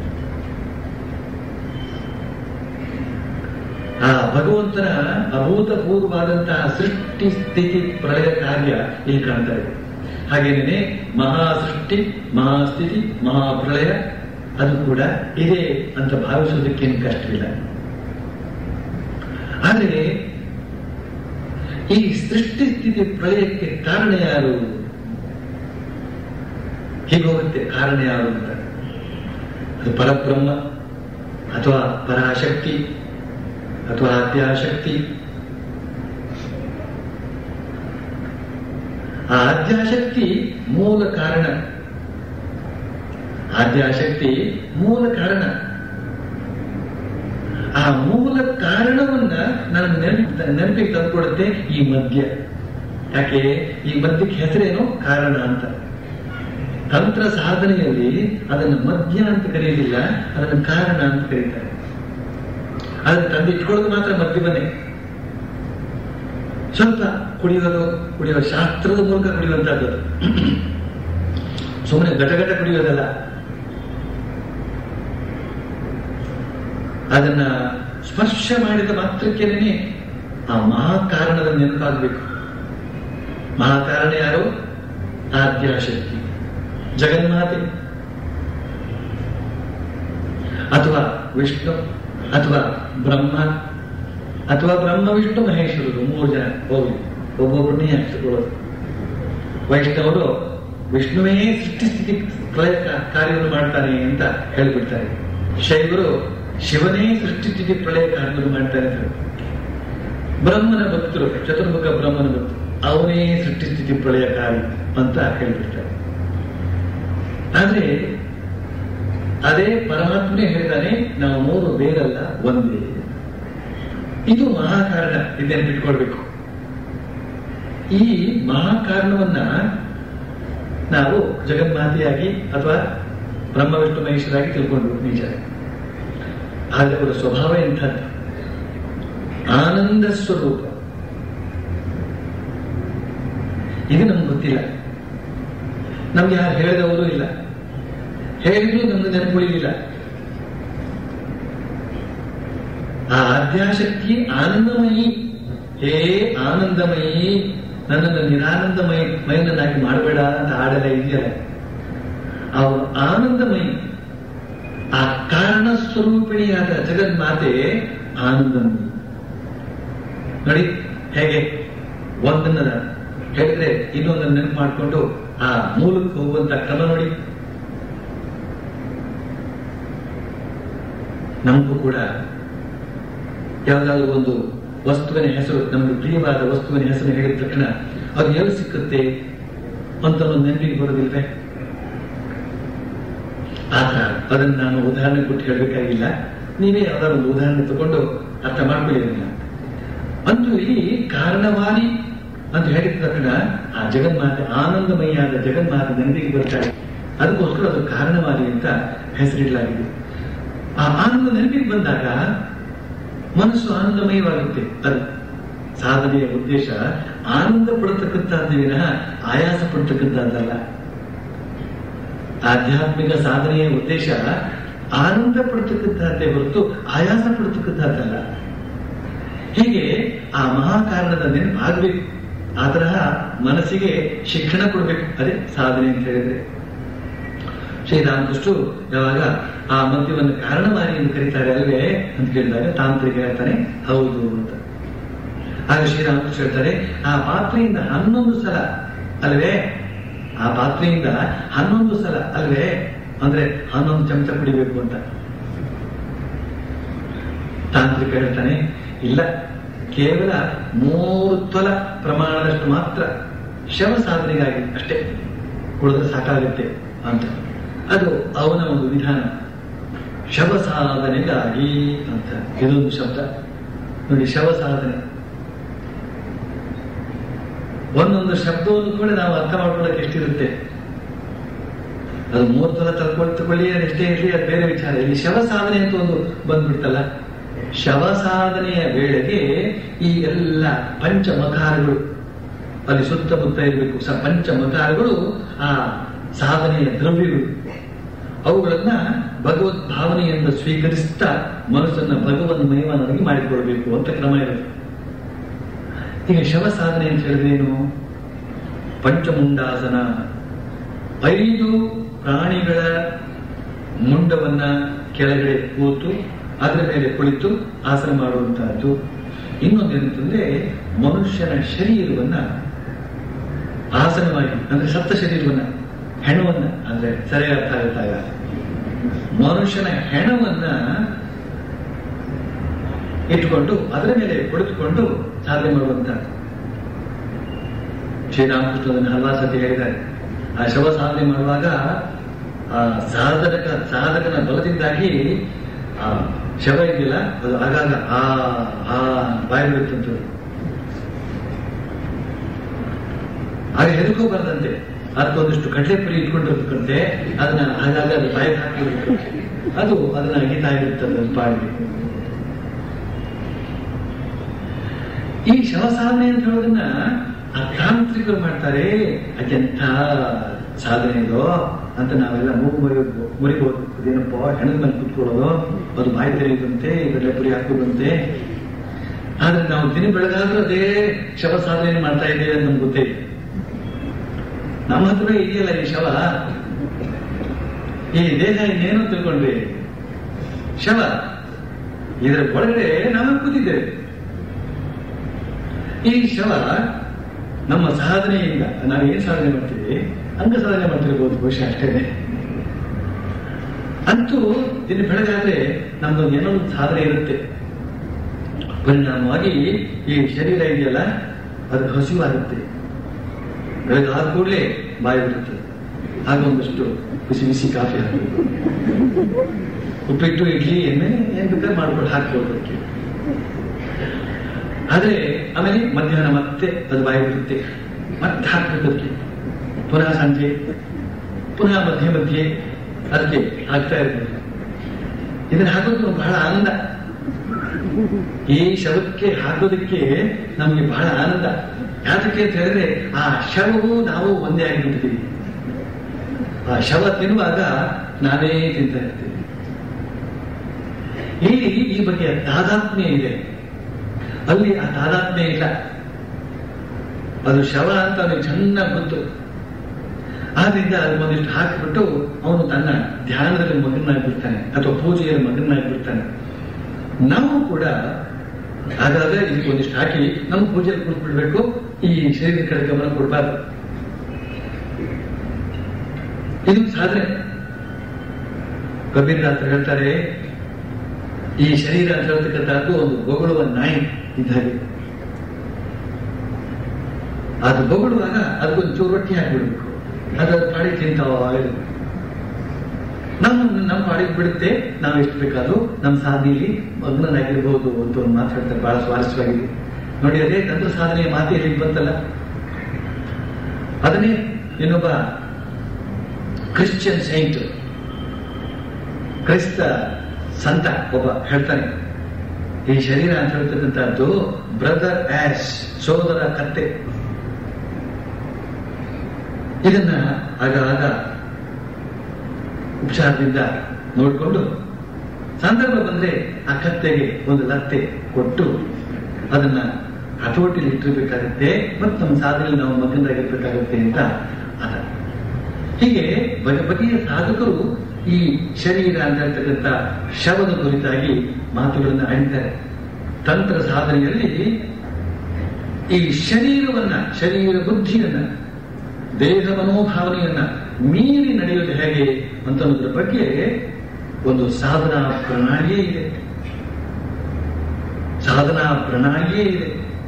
ಆ ಭಗವಂತನ ಅಭೂತಪೂರ್ವವಾದಂತಹ ಸೃಷ್ಟಿ ಸ್ಥಿತಿ ಪ್ರಳಯ ಕಾರ್ಯ ಇಲ್ಲಿ ಕಾಣ್ತಾ ಇದೆ ಹಾಗೇನೇ ಮಹಾಸೃಷ್ಟಿ ಮಹಾಸ್ಥಿತಿ ಮಹಾಪ್ರಳಯ ಅದು ಕೂಡ ಇದೆ ಅಂತ ಭಾವಿಸೋದಕ್ಕೇನು ಕಷ್ಟವಿಲ್ಲ ಆದರೆ ಈ ಸೃಷ್ಟಿ ಸ್ಥಿತಿ ಪ್ರಳಯಕ್ಕೆ ಕಾರಣ ಯಾರು ಹೀಗೋಗುತ್ತೆ ಕಾರಣ ಯಾರು ಅಂತ ಅದು ಪರಬ್ರಹ್ಮ ಅಥವಾ ಪರಾಶಕ್ತಿ ಅಥವಾ ಆದ್ಯಾಶಕ್ತಿ ಆ ಆದ್ಯಾಶಕ್ತಿ ಮೂಲ ಕಾರಣ ಆದ್ಯಾಶಕ್ತಿ ಮೂಲ ಕಾರಣ ಆ ಮೂಲ ಕಾರಣವನ್ನ ನಾನು ನೆನಪಿ ನೆನಪಿಗೆ ತಂದುಕೊಡುತ್ತೆ ಈ ಮದ್ಯ ಯಾಕೆ ಈ ಮದ್ಯಕ್ಕೆ ಹೆಸರೇನು ಕಾರಣ ಅಂತ ತಂತ್ರ ಸಾಧನೆಯಲ್ಲಿ ಅದನ್ನು ಮದ್ಯ ಅಂತ ಕರೆಯಲಿಲ್ಲ ಅದನ್ನು ಕಾರಣ ಅಂತ ಕರೀತಾರೆ ಅದನ್ನು ತಂದಿಟ್ಕೊಳ್ಳೋದು ಮಾತ್ರ ಮದ್ಯವನ್ನೇ ಸ್ವಲ್ಪ ಕುಡಿಯೋದು ಕುಡಿಯುವ ಶಾಸ್ತ್ರದ ಮೂಲಕ ಕುಡಿಯುವಂತಹದ್ದು ಅದು. ಸುಮ್ಮನೆ ಘಟಘಟ ಕುಡಿಯೋದಲ್ಲ ಅದನ್ನ ಸ್ಪರ್ಶ ಮಾಡಿದ ಮಾತ್ರಕ್ಕೇನೆ ಆ ಮಹಾಕಾರಣದ ನೆನಪಾಗಬೇಕು ಮಹಾಕಾರಣ ಯಾರು ಆದ್ಯಾಶಕ್ತಿ ಜಗನ್ಮಾತೆ ಅಥವಾ ವಿಷ್ಣು ಅಥವಾ ಬ್ರಹ್ಮ ಅಥವಾ ಬ್ರಹ್ಮ ವಿಷ್ಣು ಮಹೇಶ್ವರರು ಮೂರು ಜನ ಹೋಗಿ ಒಬ್ಬೊಬ್ಬರನ್ನೇ ಹಚ್ಚಿಕೊಳ್ಳೋದು ವೈಷ್ಣವರು ವಿಷ್ಣುವೇ ಸೃಷ್ಟಿ ಸ್ಥಿತಿ ಪ್ರಳಯ ಕಾ- ಕಾರ್ಯವನ್ನು ಮಾಡ್ತಾನೆ ಅಂತ ಹೇಳ್ಬಿಡ್ತಾರೆ ಶೈವರು ಶಿವನೇ ಸೃಷ್ಟಿ ಸ್ಥಿತಿ ಪ್ರಳಯ ಕಾರ್ಯವನ್ನು ಮಾಡ್ತಾನೆ ಅಂತ ಹೇಳ್ತಾರೆ. ಬ್ರಹ್ಮನ ಭಕ್ತರು ಚತುರ್ಮುಖ ಬ್ರಹ್ಮನ ಭಕ್ತರು ಅವನೇ ಸೃಷ್ಟಿ ಸ್ಥಿತಿ ಪ್ರಳಯಕಾರಿ ಅಂತ ಹೇಳ್ಬಿಡ್ತಾರೆ ಆದ್ರೆ ಅದೇ ಪರಮಾತ್ಮನೇ ಹೇಳಿದಾನೆ ನಾವು ಮೂರು ಬೇರಲ್ಲ ಒಂದೇ ಇದು ಮಹಾಕಾರಣ ಇದನ್ನು ಬಿಟ್ಕೊಳ್ಬೇಕು ಈ ಮಹಾಕಾರಣವನ್ನ ನಾವು ಜಗನ್ಮಾತೆಯಾಗಿ ಅಥವಾ ಬ್ರಹ್ಮ ವಿಷ್ಣು ಮಹೇಶ್ವರಾಗಿ ತಿಳ್ಕೊಂಡು ನಿಜ ಆದರೆ ಅವರ ಸ್ವಭಾವ ಎಂಥದ್ದು ಆನಂದ ಸ್ವರೂಪ ಇದು ನಮ್ಗೆ ಗೊತ್ತಿಲ್ಲ ನಮ್ಗೆ ಯಾರು ಹೇಳಿದವರು ಇಲ್ಲ ಹೇಳಿದ್ರು ನಮ್ಗೆ ನೆನಪುಳಿಲಿಲ್ಲ ಆ ಆದ್ಯಾಶಕ್ತಿ ಆನಂದಮಯಿ ಹೇ ಆನಂದಮಯಿ ನನ್ನನ್ನು ನಿರಾನಂದಮಯ ಮಯನನ್ನಾಗಿ ಮಾಡಬೇಡ ಅಂತ ಹಾಡೆಲ್ಲ ಇದೆಯಲ್ಲ ಅವನು ಆನಂದಮಯಿ ಆ ಕಾರಣ ಸ್ವರೂಪಿಣಿಯಾದ ಜಗನ್ಮಾತೆ ಆನಂದಮಯಿ ನೋಡಿ ಹೇಗೆ ಒಂದನ್ನ ಹೇಳಿದ್ರೆ ಇನ್ನೊಂದನ್ನು ನೆನಪು ಮಾಡಿಕೊಂಡು ಆ ಮೂಲಕ್ಕೆ ಹೋಗುವಂತ ಕ್ರಮ ನೋಡಿ ನಮಗೂ ಕೂಡ ಯಾವುದಾದ್ರೂ ಒಂದು ವಸ್ತುವಿನ ಹೆಸರು ನಮಗೆ ಪ್ರಿಯವಾದ ವಸ್ತುವಿನ ಹೆಸರು ಹೇಳಿದ ತಕ್ಷಣ ಅದು ಎಲ್ಲಿ ಸಿಕ್ಕುತ್ತೆ ಅಂತ ಒಂದು ನೆನಪಿಗೆ ಬರೋದಿಲ್ವೇ ಆತರ ಅದನ್ನು ನಾನು ಉದಾಹರಣೆ ಕೊಟ್ಟು ಹೇಳಬೇಕಾಗಿಲ್ಲ ನೀವೇ ಯಾವ್ದಾದ್ರು ಒಂದು ಉದಾಹರಣೆ ತಗೊಂಡು ಅರ್ಥ ಮಾಡ್ಕೊಳ್ಳಿರಲಿಲ್ಲ ಅಂತೂ ಇಲ್ಲಿ ಕಾರಣವಾದಿ ಅಂತ ಹೇಳಿದ ತಕ್ಷಣ ಆ ಜಗನ್ಮಾತೆ ಆನಂದಮಯಿಯಾದ ಜಗನ್ಮಾತೆ ನೆನಪಿಗೆ ಬರ್ತಾಳೆ ಅದಕ್ಕೋಸ್ಕರ ಅದು ಕಾರಣವಾದಿ ಅಂತ ಹೆಸರಿಡಲಾಗಿದೆ ಆ ಆನಂದ ನೆನಪಿಗೆ ಬಂದಾಗ ಮನಸ್ಸು ಆನಂದಮಯವಾಗುತ್ತೆ ಅದು ಸಾಧನೆಯ ಉದ್ದೇಶ ಆನಂದ ಪಡತಕ್ಕಂಥದ್ದು ವಿನಃ ಆಯಾಸ ಪಡ್ತಕ್ಕಂಥದ್ದಲ್ಲ ಆಧ್ಯಾತ್ಮಿಕ ಸಾಧನೆಯ ಉದ್ದೇಶ ಆನಂದ ಪಡ್ತಕ್ಕಂಥದ್ದೇ ಹೊರತು ಆಯಾಸ ಪಡ್ತಕ್ಕಂಥದ್ದಲ್ಲ ಹೀಗೆ ಆ ಮಹಾಕಾರಣದ ನೆನಪು ಆಗ್ಬೇಕು ಆ ತರಹ ಮನಸ್ಸಿಗೆ ಶಿಕ್ಷಣ ಕೊಡ್ಬೇಕು ಅದೇ ಸಾಧನೆ ಅಂತ ಹೇಳಿದ್ರೆ ಶ್ರೀರಾಮಕೃಷ್ಣರು ಯಾವಾಗ ಆ ಮದ್ಯವನ್ನು ಕಾರಣವಾರಿ ಎಂದು ಕರೀತಾರೆ ಅಲ್ವೇ ಅಂತ ಕೇಳಿದಾಗ ತಾಂತ್ರಿಕ ಹೇಳ್ತಾನೆ ಹೌದು ಅಂತ ಆಗ ಶ್ರೀರಾಮಕೃಷ್ಣ ಹೇಳ್ತಾರೆ ಆ ಪಾತ್ರೆಯಿಂದ ಹನ್ನೊಂದು ಸಲ ಅಲ್ವೇ ಆ ಪಾತ್ರೆಯಿಂದ ಹನ್ನೊಂದು ಸಲ ಅಲ್ವೇ ಅಂದ್ರೆ ಹನ್ನೊಂದು ಚಮಚ ಕುಡಿಬೇಕು ಅಂತ ತಾಂತ್ರಿಕ ಹೇಳ್ತಾನೆ ಇಲ್ಲ ಕೇವಲ ಮೂರು ತೊಲ ಪ್ರಮಾಣದಷ್ಟು ಮಾತ್ರ ಶವ ಸಾಧನೆಗಾಗಿ ಅಷ್ಟೇ ಕುಡಿದ್ರೆ ಸಾಕಾಗುತ್ತೆ ಅಂತ ಅದು ಅವನ ಒಂದು ವಿಧಾನ ಶವ ಸಾಧನೆಗಾಗಿ ಅಂತ ಇದೊಂದು ಶಬ್ದ ನೋಡಿ ಶವ ಸಾಧನೆ ಒಂದೊಂದು ಶಬ್ದವನ್ನು ಕೂಡ ನಾವು ಅರ್ಥ ಮಾಡ್ಕೊಳ್ಳೋಕೆ ಎಷ್ಟಿರುತ್ತೆ ಅದು ಮೂರು ತರ ತಳ್ಕೊಂಡು ತಗೊಳ್ಳಿ ಅದು ಎಷ್ಟೇ ಇರಲಿ ಅದು ಬೇರೆ ವಿಚಾರ ಇಲ್ಲಿ ಶವ ಸಾಧನೆ ಅಂತ ಒಂದು ಬಂದ್ಬಿಡ್ತಲ್ಲ ಶವ ಸಾಧನೆಯ ವೇಳೆಗೆ ಈ ಎಲ್ಲ ಪಂಚಮಕಾರಗಳು ಅಲ್ಲಿ ಸುತ್ತಮುತ್ತ ಇರಬೇಕು ಸ ಪಂಚಮಕಾರಗಳು ಆ ಸಾಧನೆಯ ದ್ರವ್ಯಗಳು ಅವುಗಳನ್ನ ಭಗವದ್ ಭಾವನೆಯಿಂದ ಸ್ವೀಕರಿಸ್ತಾ ಮನಸ್ಸನ್ನ ಭಗವನ್ ಮಯವನ್ನಾಗಿ ಮಾಡಿಕೊಳ್ಬೇಕು ಅಂತ ಕ್ರಮ ಇರುತ್ತೆ ಈಗ ಶವ ಸಾಧನೆ ಅಂತ ಹೇಳಿದ್ರೇನು ಪಂಚಮುಂಡಾಸನ ಐದು ಪ್ರಾಣಿಗಳ ಮುಂಡವನ್ನ ಕೆಳಗಡೆ ಕೂತು ಅದರ ಮೇಲೆ ಕುಳಿತು ಆಸನ ಮಾಡುವಂತಹದ್ದು ಇನ್ನೊಂದೇನಂತಂದ್ರೆ ಮನುಷ್ಯನ ಶರೀರವನ್ನ ಆಸನವಾಗಿ ಅಂದ್ರೆ ಸತ್ತ ಶರೀರವನ್ನ ಹೆಣವನ್ನ ಅಂದ್ರೆ ಸರಿಯಾಗಿ ಅರ್ಥ ಆಗುತ್ತಾಗ ಮನುಷ್ಯನ ಹೆಣವನ್ನ ಇಟ್ಕೊಂಡು ಅದರ ಮೇಲೆ ಕುಳಿತುಕೊಂಡು ಸಾಧನೆ ಮಾಡುವಂತಹದ್ದು ಶ್ರೀರಾಮಕೃಷ್ಣ ಅದನ್ನು ಹಲವಾರು ಸತಿ ಹೇಳಿದ್ದಾರೆ ಆ ಶವ ಸಾಧನೆ ಮಾಡುವಾಗ ಆ ಸಾಧಕ ಸಾಧಕನ ಬಲದಿಂದಾಗಿ ಆ ಶವ ಇದೆಯಲ್ಲ ಅದು ಆಗಾಗ ಆ ಆ ಬಾಯಿ ಬಿಡುತ್ತಂತ ಆಗ ಹೆದರ್ಕೋಬಾರ್ದಂತೆ ಅದಕ್ಕೊಂದಿಷ್ಟು ಕಡಲೆ ಪುರಿ ಇಟ್ಕೊಂಡಿರ್ತಕ್ಕಂತೆ ಅದನ್ನ ಆಗಾಗ ಅದು ಬಾಯಿಗೆ ಹಾಕಿಬಿಡ್ತು ಅದು ಅದನ್ನ ಅಗಿತಾ ಇರುತ್ತದೆ ಅದು ಪಾಡಿಗೆ ಈ ಶವ ಸಾಧನೆ ಅಂತ ಹೇಳೋದನ್ನ ಆ ತಾಂತ್ರಿಕರು ಮಾಡ್ತಾರೆ ಅದೆಂಥ ಸಾಧನೆ ಇದೋ ಅಂತ ನಾವೆಲ್ಲ ಮೂಗು ಮುರಿಯೋದು ಮುರಿಬೋದು ಅದೇನಪ್ಪ ಹೆಣದ ಮೇಲೆ ಕುತ್ಕೊಳ್ಳೋದು ಅದು ಬಾಯಿ ತೆರೆಯುದಂತೆ ಕಡಲೆ ಪುರಿ ಹಾಕುದಂತೆ ಆದ್ರೆ ನಾವು ದಿನ ಬೆಳಗಾದ್ರೂ ಅದೇ ಶವ ಸಾಧನೆ ಮಾಡ್ತಾ ಇದ್ದೇವೆ ಅಂತ ನಮ್ಗೆ ಗೊತ್ತೇ ಇಲ್ಲ ನಮ್ಮ ಹತ್ರ ಇದೆಯಲ್ಲ ಈ ಶವ ಈ ದೇಹ ಇನ್ನೇನು ತಿಳ್ಕೊಂಡ್ವಿ ಶವ ಇದರ ಒಳಗಡೆ ನಾವು ಕೂತಿದ್ದೇವೆ ಈ ಶವ ನಮ್ಮ ಸಾಧನೆಯಿಂದ ನಾವು ಏನ್ ಸಾಧನೆ ಮಾಡ್ತೀವಿ ಅಂಗ ಸಾಧನೆ ಮಾಡ್ತಿರ್ಬೋದು ಬಹುಶಃ ಅಷ್ಟೇನೆ ಅಂತೂ ದಿನ ಬೆಳಗಾದ್ರೆ ನಮ್ದೊಂದು ಏನೋ ಒಂದು ಸಾಧನೆ ಇರುತ್ತೆ ಪರಿಣಾಮವಾಗಿ ಈ ಶರೀರ ಇದೆಯಲ್ಲ ಅದು ಹಸಿವಾಗುತ್ತೆ ಬೆಳಗಾದ ಕೂಡಲೇ ಬಾಯಿ ಬಿಡುತ್ತದೆ ಆಗ ಒಂದಷ್ಟು ಬಿಸಿ ಬಿಸಿ ಕಾಫಿ ಹಾಕಬೇಕು ಉಪ್ಪಿಟ್ಟು ಇಡ್ಲಿ ಎಣ್ಣೆ ಏನ್ ಬೇಕಾದ್ರೆ ಮಾಡ್ಕೊಂಡು ಹಾಕ್ಬೋದು ಅದಕ್ಕೆ ಆದ್ರೆ ಆಮೇಲೆ ಮಧ್ಯಾಹ್ನ ಮತ್ತೆ ಅದು ಬಾಯಿ ಬಿಡುತ್ತೆ ಮತ್ತೆ ಹಾಕ್ಬೇಕು ಅದಕ್ಕೆ ಪುನಃ ಸಂಜೆ ಪುನಃ ಮಧ್ಯೆ ಮಧ್ಯೆ ಅದಕ್ಕೆ ಹಾಕ್ತಾ ಇರ್ಬೋದು ಇದನ್ನ ಹಾಕೋದು ಬಹಳ ಆನಂದ ಈ ಶವಕ್ಕೆ ಹಾಕೋದಕ್ಕೆ ನಮ್ಗೆ ಬಹಳ ಆನಂದ ಯಾತಕ್ಕೆ ಅಂತ ಹೇಳಿದ್ರೆ ಆ ಶವವು ನಾವು ಒಂದೇ ಆಗಿಬಿಡ್ತೀವಿ ಆ ಶವ ತಿನ್ನುವಾಗ ನಾವೇ ತಿಂತಾ ಇರ್ತೀವಿ ಇಲ್ಲಿ ಈ ಬಗ್ಗೆ ತಾದಾತ್ಮ್ಯ ಇದೆ ಅಲ್ಲಿ ಆ ತಾದಾತ್ಮ್ಯ ಇಲ್ಲ ಅದು ಶವ ಅಂತ ಅವನಿಗೆ ಚೆನ್ನಾಗಿ ಗೊತ್ತು ಆದ್ರಿಂದ ಅದಕ್ಕೊಂದಿಷ್ಟು ಹಾಕಿಬಿಟ್ಟು ಅವನು ತನ್ನ ಧ್ಯಾನದಲ್ಲಿ ಮಗನಾಗ್ಬಿಡ್ತಾನೆ ಅಥವಾ ಪೂಜೆಯಲ್ಲಿ ಮಗನಾಗ್ಬಿಡ್ತಾನೆ ನಾವು ಕೂಡ ಹಾಗಾದ್ರೆ ಇದಕ್ಕೆ ಒಂದಿಷ್ಟು ಹಾಕಿ ನಮ್ಮ ಪೂಜೆಯಲ್ಲಿ ಕೂತ್ಬಿಡ್ಬೇಕು ಈ ಶರೀರದ ಕಡೆ ಗಮನ ಕೊಡಬಾರ್ದು ಇದು ಸಾಧನೆ ಕಬೀರ್ನಾಥ್ ಹೇಳ್ತಾರೆ ಈ ಶರೀರ ಅಂತ ಹೇಳ್ತಕ್ಕಂಥದ್ದು ಒಂದು ಬೊಗಳುವ ನಾಯಿ ಇದ್ದಾಗೆ ಅದು ಬೊಗಳುವಾಗ ಅದಕ್ಕೊಂದು ಚೂರು ರೊಟ್ಟಿ ಹಾಕಿಬಿಡ್ಬೇಕು ಅದು ಅದು ಪಾಡಿ ತಿಂತಾವ ನಮ್ಮ ನಮ್ಮ ಪಾಡಿಗೆ ಬಿಡುತ್ತೆ ನಾವು ಎಷ್ಟು ಬೇಕಾದ್ರೂ ನಮ್ಮ ಸಾಧನೆಯಲ್ಲಿ ಮಗ್ನನಾಗಿರ್ಬೋದು ಅಂತ ಒಂದು ಮಾತು ಹೇಳ್ತಾರೆ ಬಹಳ ಸ್ವಾರಸ್ಯವಾಗಿದೆ ನೋಡಿ ಅದೇ ತಂತ್ರ ಸಾಧನೆಯ ಮಾತು ಇಲ್ಲಿ ಬಂತಲ್ಲ ಅದನ್ನೇ ಇನ್ನೊಬ್ಬ ಕ್ರಿಶ್ಚಿಯನ್ ಸೈಂಟ್ ಕ್ರೈಸ್ತ ಸಂತ ಒಬ್ಬ ಹೇಳ್ತಾನೆ ಈ ಶರೀರ ಅಂತ ಹೇಳ್ತಕ್ಕಂಥದ್ದು ಬ್ರದರ್ ಆಸ್ ಸೋದರ ಕತ್ತೆ ಇದನ್ನ ಆಗ ಆಗ ಉಪಚಾರದಿಂದ ನೋಡಿಕೊಂಡು ಸಂದರ್ಭ ಬಂದ್ರೆ ಆ ಕತ್ತೆಗೆ ಒಂದು ಲತ್ತೆ ಕೊಟ್ಟು ಅದನ್ನ ಹತೋಟಿಲಿ ಇಟ್ಟಿರ್ಬೇಕಾಗುತ್ತೆ ಮತ್ತು ನಮ್ಮ ಸಾಧನೆಯಲ್ಲಿ ನಾವು ಮಗ್ನರಾಗಿರ್ಬೇಕಾಗುತ್ತೆ ಅಂತ ಅದ ಹೀಗೆ ಬಗೆ ಬಗೆಯ ಸಾಧಕರು ಈ ಶರೀರ ಅಂತ ಹೇಳ್ತಕ್ಕಂಥ ಶವದ ಕುರಿತಾಗಿ ಮಾತುಗಳನ್ನು ಆಡಿದ್ದಾರೆ ತಂತ್ರ ಸಾಧನೆಯಲ್ಲಿ ಈ ಶರೀರವನ್ನ ಶರೀರ ಬುದ್ಧಿಯನ್ನ ದೇಹ ಮನೋಭಾವನೆಯನ್ನ ಮೀರಿ ನಡೆಯೋದು ಹೇಗೆ ಅಂತ ಅನ್ನೋದ್ರ ಬಗ್ಗೆ ಒಂದು ಸಾಧನಾ ಪ್ರಣಾಳಿಯೇ ಇದೆ ಸಾಧನಾ ಪ್ರಣಾಳಿಯೇ ಇದೆ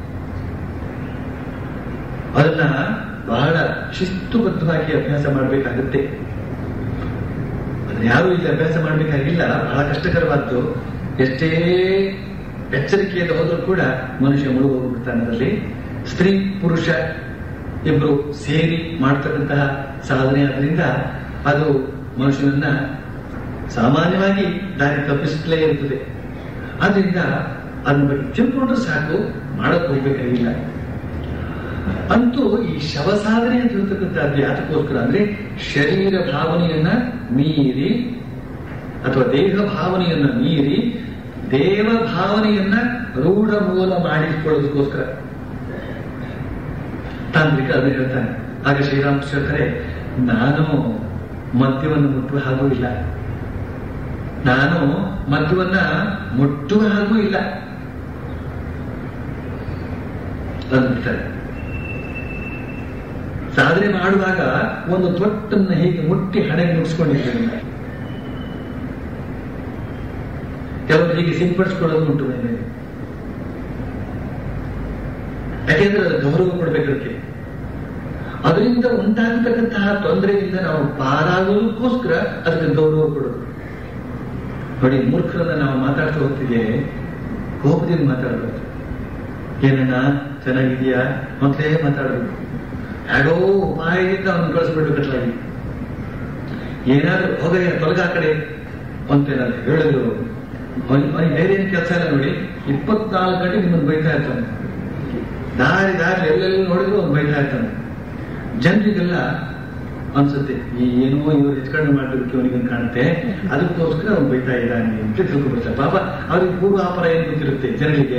ಅದನ್ನ ಬಹಳ ಶಿಸ್ತುಬದ್ಧವಾಗಿ ಅಭ್ಯಾಸ ಮಾಡಬೇಕಾಗುತ್ತೆ ಅದನ್ನ ಯಾರು ಇಲ್ಲಿ ಅಭ್ಯಾಸ ಮಾಡಬೇಕಾಗಿಲ್ಲ ಬಹಳ ಕಷ್ಟಕರವಾದ್ದು ಎಷ್ಟೇ ಎಚ್ಚರಿಕೆಯಿಂದ ಹೋದರೂ ಕೂಡ ಮನುಷ್ಯ ಮುಳುಗೋಗ್ಬಿಡ್ತಾನೆ ಅದರಲ್ಲಿ ಸ್ತ್ರೀ ಪುರುಷ ಇಬ್ರು ಸೇರಿ ಮಾಡ್ತಕ್ಕಂತಹ ಸಾಧನೆ ಆದ್ರಿಂದ ಅದು ಮನುಷ್ಯನನ್ನ ಸಾಮಾನ್ಯವಾಗಿ ದಾರಿ ತಪ್ಪಿಸಲೇ ಇರ್ತದೆ ಆದ್ರಿಂದ ಅದನ್ನ ಬಗ್ಗೆ ತಿಳ್ಕೊಂಡ್ರೆ ಸಾಕು ಮಾಡಕ್ ಹೋಗ್ಬೇಕಾಗಿಲ್ಲ ಅಂತೂ ಈ ಶವ ಸಾಧನೆ ಅಂತ ಹೇಳ್ತಕ್ಕಂಥದ್ದು ಯಾತಕ್ಕೋಸ್ಕರ ಅಂದ್ರೆ ಶರೀರ ಭಾವನೆಯನ್ನ ಮೀರಿ ಅಥವಾ ದೇಹ ಭಾವನೆಯನ್ನ ಮೀರಿ ದೇವ ಭಾವನೆಯನ್ನ ರೂಢ ಮೂಲ ಮಾಡಿಕೊಳ್ಳೋದಕ್ಕೋಸ್ಕರ ತಾಂತ್ರಿಕ ಅದನ್ನ ಹೇಳ್ತಾನೆ ಆಗ ಶ್ರೀರಾಮಕೃಷ್ಣ ಹೇಳ್ತಾರೆ ನಾನು ಮದ್ಯವನ್ನು ಮುಟ್ಟುವ ಹಾಗೂ ಇಲ್ಲ ನಾನು ಮದ್ಯವನ್ನ ಮುಟ್ಟುವ ಹಾಗೂ ಇಲ್ಲ ಅಂದ್ಬಿಡ್ತಾರೆ ಸಾಧನೆ ಮಾಡುವಾಗ ಒಂದು ತೊಟ್ಟನ್ನು ಹೀಗೆ ಮುಟ್ಟಿ ಹಣೆಗೆ ಮುಗಿಸ್ಕೊಂಡಿದ್ದೇನೆ ಕೆಲವರು ಹೀಗೆ ಸಿಂಪಡಿಸ್ಕೊಳ್ಳೋದು ಉಂಟು ಮೇಲೆ ಯಾಕೆಂದ್ರೆ ಅದು ಗೌರವ ಕೊಡ್ಬೇಕದಕ್ಕೆ ಅದರಿಂದ ಉಂಟಾಗತಕ್ಕಂತಹ ತೊಂದರೆಯಿಂದ ನಾವು ಪಾರಾಗೋದಕ್ಕೋಸ್ಕರ ಅದಕ್ಕೆ ಗೌರವ ಕೊಡೋದು ನೋಡಿ ಮೂರ್ಖರನ್ನ ನಾವು ಮಾತಾಡ್ತಾ ಹೋಗ್ತಿದ್ದೇವೆ ಕೋಪದಿಂದ ಮಾತಾಡಬಾರ್ದು ಏನಣ್ಣ ಚೆನ್ನಾಗಿದೆಯಾ ಮೊದಲೇ ಮಾತಾಡಬೇಕು ಯಾರೋ ಉಪಾಯದಿಂದ ಅವನು ಕಳಿಸ್ಬಿಡ್ಬೇಕట్లాಗಿ ಏನಾದ್ರೂ ಹೋಗ ತೊಲಗ ಆ ಕಡೆ ಅಂತೇನಾದ್ರು ಹೇಳಿದ್ರು ಅವನಿಗೆ ಬೇರೆ ಏನು ಕೆಲಸ ಇಲ್ಲ ನೋಡಿ ಇಪ್ಪತ್ನಾಲ್ಕು ಗಂಟೆ ನಿಮ್ಮನ್ನು ಬೈತಾ ಇರ್ತಾನೆ ದಾರಿ ದಾರಿ ಎಲ್ಲೆಲ್ಲಿ ನೋಡಿದ್ರು ಅವ್ನು ಬೈತಾ ಇರ್ತಾನೆ ಜನರಿಗೆಲ್ಲ ಅನ್ಸುತ್ತೆ ಈ ಏನೋ ಇವರು ಹೆಚ್ಕಂಡು ಮಾಡಿರೋದಕ್ಕೆ ಅವನಿಗೆ ಕಾಣುತ್ತೆ ಅದಕ್ಕೋಸ್ಕರ ಅವ್ನು ಬೈತಾ ಇದ್ದಾನೆ ಅಂತ ತಿಳ್ಕೊಬಿಡ್ತಾರೆ ಪಾಪ ಅವ್ರಿಗೆ ಪೂರ್ವಾಪರ ಏನು ಗೊತ್ತಿರುತ್ತೆ ಜನರಿಗೆ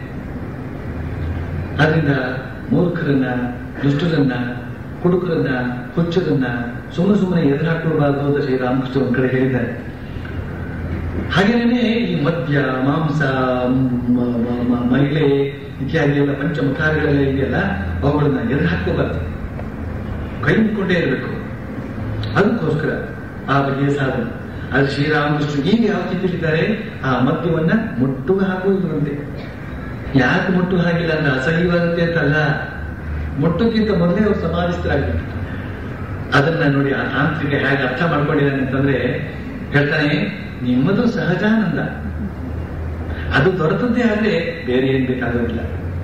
ಆದ್ರಿಂದ ಮೂರ್ಖರನ್ನ ದುಷ್ಟರನ್ನ ಕುಡುಕರನ್ನ ಹುಚ್ಚರನ್ನ ಸುಮ್ಮನೆ ಸುಮ್ಮನೆ ಎದುರು ಹಾಕೊಳ್ಬಾರ್ದು ಅಂತ ಶ್ರೀರಾಮಕೃಷ್ಣ ಒಂದ್ ಕಡೆ ಹೇಳಿದ್ದಾರೆ ಹಾಗೇನೇ ಈ ಮದ್ಯ ಮಾಂಸ ಮ- ಮ- ಮ- ಮಹಿಳೆ ಇತ್ಯಾದಿ ಎಲ್ಲ ಪಂಚಮುಖಾರಿಗಳೆಲ್ಲ ಇದೆಯಲ್ಲ ಅವುಗಳನ್ನ ಎದುರು ಹಾಕೋಬಾರ್ದು ಕೈ ಮುಕ್ಕೊಂಡೇ ಇರಬೇಕು ಅದಕ್ಕೋಸ್ಕರ ಆ ಬಗೆಯ ಸಾಧನೆ ಅದು ಶ್ರೀರಾಮಕೃಷ್ಣ ಈಗ ಯಾವ ಸ್ಥಿತಿಯಲ್ಲಿದ್ದಾರೆ ಆ ಮದ್ಯವನ್ನ ಮುಟ್ಟುವ ಹಾಗೂ ಇರುವಂತೆ ಯಾಕೆ ಮುಟ್ಟು ಹಾಗಿಲ್ಲ ಅಂದ್ರೆ ಅಸಹ್ಯವಾಗುತ್ತೆ ಅಂತಲ್ಲ ಮುಟ್ಟುಕ್ಕಿಂತ ಮೊದಲೇ ಅವ್ರು ಸಮಾಧಿಸ್ಥರಾಗಿರ್ತಾರೆ ಅದನ್ನ ನೋಡಿ ಆ ತಾಂತ್ರಿಕ ಹೇಗೆ ಅರ್ಥ ಮಾಡ್ಕೊಂಡಿದ್ದಾನೆ ಅಂತಂದ್ರೆ ಹೇಳ್ತಾನೆ ನಿಮ್ಮದು ಸಹಜಾನಂದ ಅದು ದೊರೆತದ್ದೇ ಆದ್ರೆ ಬೇರೆ ಏನ್ ಬೇಕಾಗೋದಿಲ್ಲ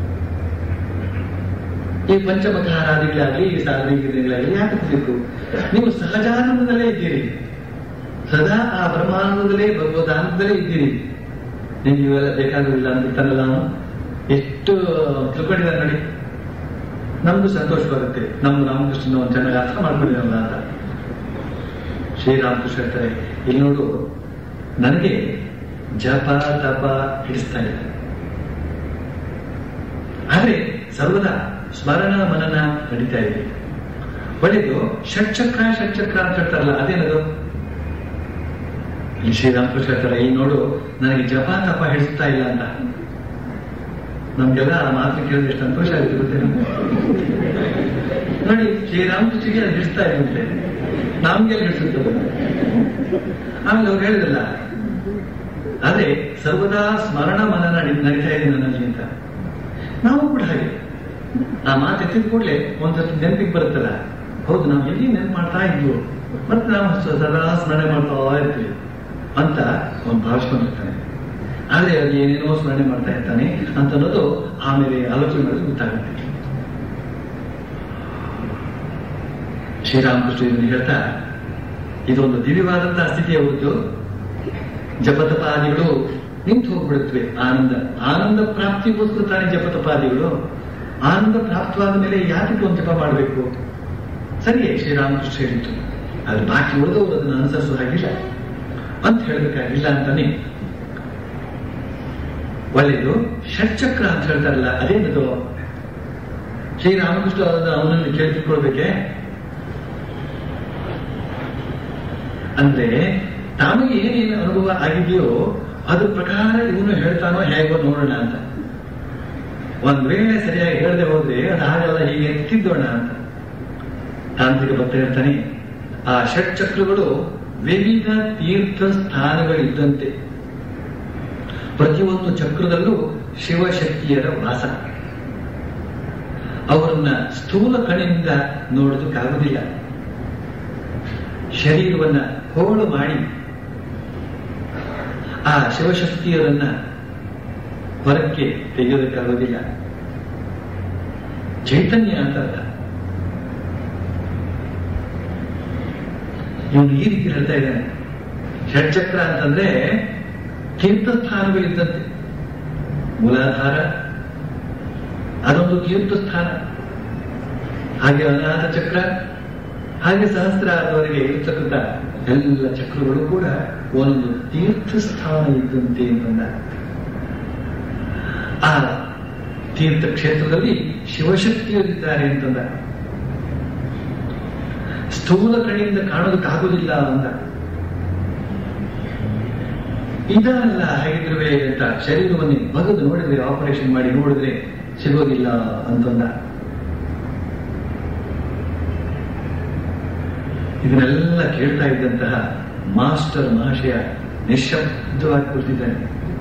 ಈ ಪಂಚಮಕಾರಾದಿಗಳಾಗ್ಲಿ ಈ ಸಾಧನೆಗಳಾಗಲಿ ಯಾಕೆ ಬೇಕು ನೀವು ಸಹಜಾನಂದದಲ್ಲೇ ಇದ್ದೀರಿ ಸದಾ ಆ ಬ್ರಹ್ಮಾನಂದದಲ್ಲೇ ಭಗವದಾನಂದದಲ್ಲೇ ಇದ್ದೀರಿ ನಿಮ್ಗೆ ಇವೆಲ್ಲ ಬೇಕಾಗೋದಿಲ್ಲ ಅಂದ್ಬಿಟ್ಟಲ್ಲ ನಾವು ಎಷ್ಟು ತಿಳ್ಕೊಂಡಿದ್ದಾರೆ ನೋಡಿ ನಮ್ಗೂ ಸಂತೋಷವಾಗುತ್ತೆ ನಮ್ಮ ರಾಮಕೃಷ್ಣನ ಒಂದು ಚೆನ್ನಾಗಿ ಅರ್ಥ ಮಾಡ್ಕೊಂಡಿರಲ್ಲ ಅಂತ ಶ್ರೀರಾಮಕೃಷ್ಣ ಹೇಳ್ತಾರೆ ಇಲ್ಲಿ ನೋಡು ನನಗೆ ಜಪ ತಪ ಹಿಡಿಸ್ತಾ ಇಲ್ಲ ಆದ್ರೆ ಸರ್ವದಾ ಸ್ಮರಣ ಮನನ ನಡೀತಾ ಇದೆ ಒಳ್ಳೆಯದು ಷಟ್ಚಕ್ರ ಷಟ್ಚಕ್ರ ಅಂತ ಹೇಳ್ತಾರಲ್ಲ ಅದೇನದು ಇಲ್ಲಿ ಶ್ರೀರಾಮಕೃಷ್ಣ ಹೇಳ್ತಾರೆ ಇಲ್ಲಿ ನೋಡು ನನಗೆ ಜಪ ತಪ ಹಿಡಿಸ್ತಾ ಇಲ್ಲ ಅಂತ ನಮ್ಗೆಲ್ಲ ಆ ಮಾತು ಕೇಳಿದ್ರೆ ಎಷ್ಟು ಸಂತೋಷ ಆಗುತ್ತೆ ಗೊತ್ತೇನು ನೋಡಿ ಶ್ರೀರಾಮಕೃಷ್ಣಗೆ ಅದು ಹಿಡಿಸ್ತಾ ಇರುತ್ತೆ ನಮ್ಗೆಲ್ಲ ಹಿಡಿಸುತ್ತೆ ಅದು? ಆಮೇಲೆ ಅವ್ರು ಹೇಳಿದ್ರಲ್ಲ ಆದ್ರೆ ಸರ್ವದಾ ಸ್ಮರಣ ಮನನ ನಡಿ- ನಡೀತಾ ಇದೆ ನನ್ನಲ್ಲಿ ಅಂತ ನಾವು ಕೂಡ ಹಾಗೆ ಆ ಮಾತು ಎತ್ತಿದ ಕೂಡಲೇ ಒಂದಷ್ಟು ನೆನಪಿಗೆ ಬರುತ್ತಲ್ಲ ಹೌದು ನಾವು ಎಲ್ಲಿ ನೆನಪು ಮಾಡ್ತಾ ಇದ್ವು ಮತ್ತೆ ನಾವು ಸ- ಸದಾ ಸ್ಮರಣೆ ಮಾಡ್ತಾ ಇರ್ತೀವಿ ಅಂತ ಅವ್ನು ಭಾವಿಸ್ಕೊಂಡಿರ್ತಾನೆ ಆದ್ರೆ ಅದು ಏನೇನೋ ಸ್ಮರಣೆ ಮಾಡ್ತಾ ಇರ್ತಾನೆ ಅಂತ ಅನ್ನೋದು ಆಮೇಲೆ ಆಲೋಚನೆ ಮಾಡಿದ್ರೆ ಗೊತ್ತಾಗುತ್ತೆ ಶ್ರೀರಾಮಕೃಷ್ಣ ಇದನ್ನು ಹೇಳ್ತಾ ಇದೊಂದು ದಿವ್ಯವಾದಂತಹ ಸ್ಥಿತಿಯ ಹೊರತು ಜಪತಪಾದಿಗಳು ನಿಂತು ಹೋಗ್ಬಿಡುತ್ತವೆ ಆನಂದ ಆನಂದ ಪ್ರಾಪ್ತಿಗೋಸ್ಕರ ತಾನೇ ಜಪತಪಾದಿಗಳು ಆನಂದ ಪ್ರಾಪ್ತವಾದ ಮೇಲೆ ಯಾತಕ್ಕೆ ಒಂದು ಜಪ ಮಾಡಬೇಕು ಸರಿಯೇ ಶ್ರೀರಾಮಕೃಷ್ಣ ಹೇಳಿತ್ತು ಅದು ಬಾಕಿ ಉಳಿದವರು ಅದನ್ನು ಅನುಸರಿಸೋ ಹಾಗಿಲ್ಲ ಅಂತ ಹೇಳಬೇಕಾಗಿಲ್ಲ ಅಂತಾನೆ ಒಳ್ಳೆಯದು ಷಟ್ಚಕ್ರ ಅಂತ ಹೇಳ್ತಾರಲ್ಲ ಅದೇನದು ಶ್ರೀರಾಮಕೃಷ್ಣ ಅದನ್ನ ಅವನಲ್ಲಿ ಕೇಳಿಕೊಳ್ಬೇಕೆ ಅಂದ್ರೆ ತಮಗೆ ಏನೇನು ಅನುಭವ ಆಗಿದೆಯೋ ಅದ್ರ ಪ್ರಕಾರ ಇವನು ಹೇಳ್ತಾನೋ ಹೇಗೋ ನೋಡೋಣ ಅಂತ ಒಂದ್ ವೇಳೆ ಸರಿಯಾಗಿ ಹೇಳದೆ ಹೋದ್ರೆ ಅದು ಹಾಗಲ್ಲ ಹೀಗೆ ತಿದ್ದೋಣ ಅಂತ ತಾಂತ್ರಿಕ ಭಕ್ತ ಹೇಳ್ತಾನೆ ಆ ಷಟ್ಚಕ್ರಗಳು ವಿವಿಧ ತೀರ್ಥ ಸ್ಥಾನಗಳಿದ್ದಂತೆ ಪ್ರತಿಯೊಂದು ಚಕ್ರದಲ್ಲೂ ಶಿವಶಕ್ತಿಯರ ವಾಸ ಅವರನ್ನ ಸ್ಥೂಲ ಕಣ್ಣಿನಿಂದ ನೋಡೋದಕ್ಕಾಗುವುದಿಲ್ಲ ಶರೀರವನ್ನ ಹೋಳು ಮಾಡಿ ಆ ಶಿವಶಕ್ತಿಯರನ್ನ ಹೊರಕ್ಕೆ ತೆಗೆಯೋದಕ್ಕಾಗೋದಿಲ್ಲ ಚೈತನ್ಯ ಅಂತ ಅರ್ಥ ಇವನು ಈ ರೀತಿ ಹೇಳ್ತಾ ಇದ್ದಾನೆ ಷಡ್ಚಕ್ರ ಅಂತಂದ್ರೆ ತೀರ್ಥಸ್ಥಾನಗಳಿದ್ದಂತೆ ಮೂಲಾಧಾರ ಅದೊಂದು ತೀರ್ಥಸ್ಥಾನ ಹಾಗೆ ಅನಾಥ ಚಕ್ರ ಹಾಗೆ ಸಹಸ್ರಾರದವರೆಗೆ ಇರ್ತಕ್ಕಂಥ ಎಲ್ಲ ಚಕ್ರಗಳು ಕೂಡ ಒಂದೊಂದು ತೀರ್ಥಸ್ಥಾನ ಇದ್ದಂತೆ ಅಂತಂದ ಆ ತೀರ್ಥ ಕ್ಷೇತ್ರದಲ್ಲಿ ಶಿವಶಕ್ತಿಯರಿದ್ದಾರೆ ಅಂತಂದ ಸ್ಥೂಲ ಕಣ್ಣಿಂದ ಕಾಣೋದಕ್ಕಾಗೋದಿಲ್ಲ ಅಂತ ಇದಲ್ಲ ಹಾಗಿದ್ರುವೆ ಅಂತ ಶರೀರವನ್ನು ಬಗೆದು ನೋಡಿದ್ರೆ ಆಪರೇಷನ್ ಮಾಡಿ ನೋಡಿದ್ರೆ ಸಿಗೋದಿಲ್ಲ ಅಂತಂದ ಇದನ್ನೆಲ್ಲ ಕೇಳ್ತಾ ಇದ್ದಂತಹ ಮಾಸ್ಟರ್ ಮಹಾಶಯ ನಿಶಬ್ದವಾಗಿ ಕುಳಿತಿದ್ದಾನೆ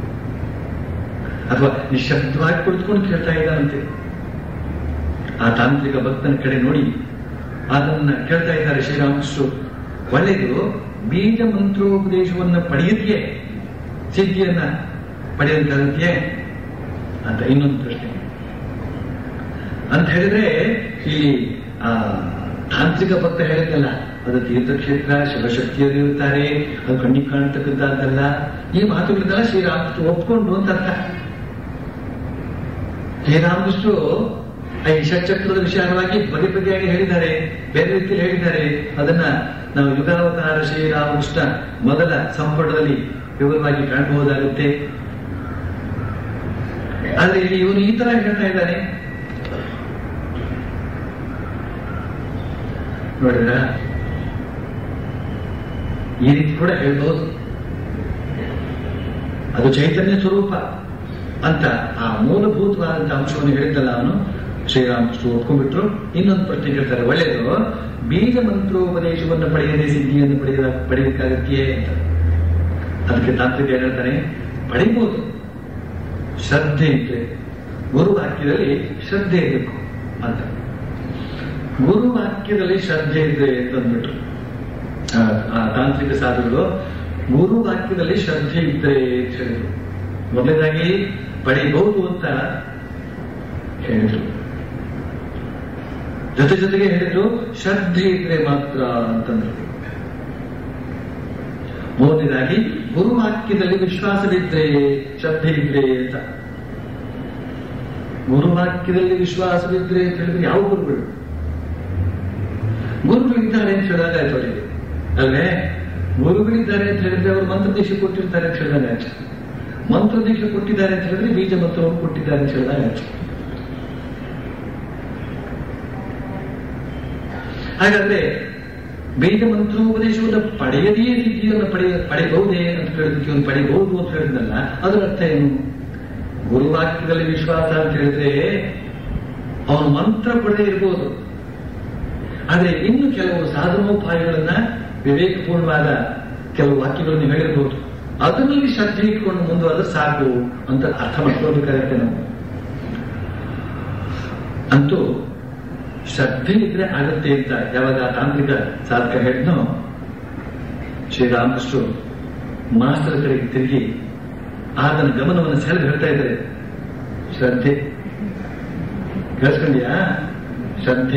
ಅಥವಾ ನಿಶಬ್ದವಾಗಿ ಕುಳಿತುಕೊಂಡು ಕೇಳ್ತಾ ಇದ್ದಾನಂತೆ ಆ ತಾಂತ್ರಿಕ ಭಕ್ತನ ಕಡೆ ನೋಡಿ ಅದನ್ನ ಕೇಳ್ತಾ ಇದ್ದಾರೆ ಶ್ರೀರಾಮಕೃಷ್ಣ ಒಳ್ಳೆಯದು ಬೀಜ ಮಂತ್ರೋಪದೇಶವನ್ನ ಪಡೆಯುತ್ತೆಯೇ ಸಿದ್ಧಿಯನ್ನ ಪಡೆಯೋದಕ್ಕಾಗತ್ತೆಯೇ ಅಂತ ಇನ್ನೊಂದು ಪ್ರಶ್ನೆ ಅಂತ ಹೇಳಿದ್ರೆ ಇಲ್ಲಿ ಆ ತಾಂತ್ರಿಕ ಭಕ್ತ ಹೇಳಿದ್ದಲ್ಲ ಅದು ತೀರ್ಥಕ್ಷೇತ್ರ ಶಿವಶಕ್ತಿಯರು ಇರ್ತಾರೆ ಅದು ಕಣ್ಣಿಗೆ ಕಾಣತಕ್ಕಂಥದ್ದಲ್ಲ ಈ ಮಾತುಗಳನ್ನೆಲ್ಲ ಶ್ರೀರಾಮಕೃಷ್ಣ ಒಪ್ಕೊಂಡು ಅಂತ ಅರ್ಥ ಶ್ರೀರಾಮಕೃಷ್ಣರು ಈ ಷಟ್ಚಕ್ರದ ವಿಚಾರವಾಗಿ ಬಗೆ ಬಗೆಯಾಗಿ ಹೇಳಿದ್ದಾರೆ ಬೇರೆ ರೀತಿಯಲ್ಲಿ ಹೇಳಿದ್ದಾರೆ ಅದನ್ನ ನಾವು ಯುಗಾವತಾರ ಶ್ರೀರಾಮಕೃಷ್ಣ ಮೊದಲ ಸಂಪುಟದಲ್ಲಿ ವಿವರವಾಗಿ ಕಾಣಬಹುದಾಗುತ್ತೆ ಆದ್ರೆ ಇಲ್ಲಿ ಇವನು ಈ ತರ ಹೇಳ್ತಾ ಇದ್ದಾನೆ ನೋಡಿದ್ರ ಈ ರೀತಿ ಕೂಡ ಹೇಳ್ಬಹುದು ಅದು ಚೈತನ್ಯ ಸ್ವರೂಪ ಅಂತ ಆ ಮೂಲಭೂತವಾದಂತಹ ಅಂಶವನ್ನು ಹೇಳಿದ್ದಲ್ಲ ಅವನು ಶ್ರೀರಾಮಕೃಷ್ಣ ಒಪ್ಕೊಂಡ್ಬಿಟ್ರು ಇನ್ನೊಂದು ಪ್ರಶ್ನೆ ಕೇಳ್ತಾರೆ ಒಳ್ಳೆಯದು ಬೀಜ ಮಂತ್ರೋಪದೇಶವನ್ನು ಪಡೆಯದೆ ಸಿದ್ಧಿಯನ್ನು ಪಡೆಯ ಪಡೆಯಬೇಕಾಗತ್ತೆಯೇ ಅಂತ ಅದಕ್ಕೆ ತಾಂತ್ರಿಕ ಏನ್ ಹೇಳ್ತಾನೆ ಪಡಿಬಹುದು ಶ್ರದ್ಧೆ ಇದ್ರೆ ಗುರು ವಾಕ್ಯದಲ್ಲಿ ಶ್ರದ್ಧೆ ಇರಬೇಕು ಅಂತ ಗುರು ವಾಕ್ಯದಲ್ಲಿ ಶ್ರದ್ಧೆ ಇದೆ ಅಂತಂದ್ಬಿಟ್ರು ಆ- ಆ ತಾಂತ್ರಿಕ ಸಾಧುಗಳು ಗುರು ವಾಕ್ಯದಲ್ಲಿ ಶ್ರದ್ಧೆ ಇದ್ರೆ ಅಂತ ಹೇಳಿದ್ರು ಮೊದಲನೇದಾಗಿ ಪಡಿಬಹುದು ಅಂತ ಹೇಳಿದ್ರು ಜೊತೆ ಜೊತೆಗೆ ಹೇಳಿದ್ರು ಶ್ರದ್ಧೆ ಇದ್ರೆ ಮಾತ್ರ ಅಂತಂದ್ರು ಮೂರನೇದಾಗಿ ಗುರುವಾಕ್ಯದಲ್ಲಿ ವಿಶ್ವಾಸವಿದ್ರೆ ಶ್ರದ್ಧೆ ಇದ್ರೆ ಅಂತ ಗುರುವಾಕ್ಯದಲ್ಲಿ ವಿಶ್ವಾಸವಿದ್ರೆ ಅಂತ ಹೇಳಿದ್ರೆ ಯಾವ ಗುರುಗಳು ಗುರುಗಳಿದ್ದಾರೆ ಅಂತ ಹೇಳಿದಾಗ ಆಯ್ತು ಅವರಿಗೆ ಅಲ್ವೇ ಗುರುಗಳಿದ್ದಾರೆ ಅಂತ ಹೇಳಿದ್ರೆ ಅವರು ಮಂತ್ರದೀಕ್ಷೆ ಕೊಟ್ಟಿರ್ತಾರೆ ಅಂತ ಹೇಳಿದಾಗ ಆಯ್ತು ಮಂತ್ರದೀಕ್ಷೆ ಕೊಟ್ಟಿದ್ದಾರೆ ಅಂತ ಹೇಳಿದ್ರೆ ಬೀಜ ಮಂತ್ರವನ್ನು ಕೊಟ್ಟಿದ್ದಾರೆ ಅಂತ ಹೇಳಿದಾಗ ಆಯ್ತು ಹಾಗಾದ್ರೆ ಬೀಜ ಮಂತ್ರೋಪದೇಶವನ್ನು ಪಡೆಯದೆಯೇ ಸಿದ್ಧಿಯನ್ನು ಪಡೆಯ ಪಡೆಯಬಹುದೇ ಅಂತ ಕೇಳಿದಕ್ಕೆ ಇವನು ಪಡೆಯಬಹುದು ಅಂತ ಹೇಳಿದ್ನಲ್ಲ ಅದರ ಅರ್ಥ ಏನು ಗುರುವಾಕ್ಯದಲ್ಲಿ ವಿಶ್ವಾಸ ಅಂತ ಹೇಳಿದ್ರೆ ಅವನು ಮಂತ್ರ ಪಡೆದೇ ಇರಬಹುದು ಆದ್ರೆ ಇನ್ನು ಕೆಲವು ಸಾಧನೋಪಾಯಗಳನ್ನ ವಿವೇಕಪೂರ್ಣವಾದ ಕೆಲವು ವಾಕ್ಯಗಳನ್ನು ಹೇಳಿರ್ಬೋದು ಅದರಲ್ಲಿ ಶ್ರದ್ಧೆ ಇಟ್ಕೊಂಡು ಮುಂದುವರೆದ್ರೆ ಸಾಕು ಅಂತ ಅರ್ಥ ಮಾಡ್ಕೊಳ್ಬೇಕಾಗತ್ತೆ ನಾವು ಅಂತೂ ಶ್ರದ್ಧೆ ಇದ್ರೆ ಆಗತ್ತೆ ಅಂತ ಯಾವಾಗ ಆ ತಾಂತ್ರಿಕ ಸಾಧಕ ಹೇಳಿದ್ನೋ ಶ್ರೀರಾಮಕೃಷ್ಣರು ಮಾಸ್ಟರ್ ಕಡೆಗೆ ತಿರುಗಿ ಆತನ ಗಮನವನ್ನು ಸೆಳೆದು ಹೇಳ್ತಾ ಇದ್ದಾರೆ ಶ್ರದ್ಧೆ ಕೇಳಿಸ್ಕೊಂಡ್ಯಾ ಶ್ರದ್ಧೆ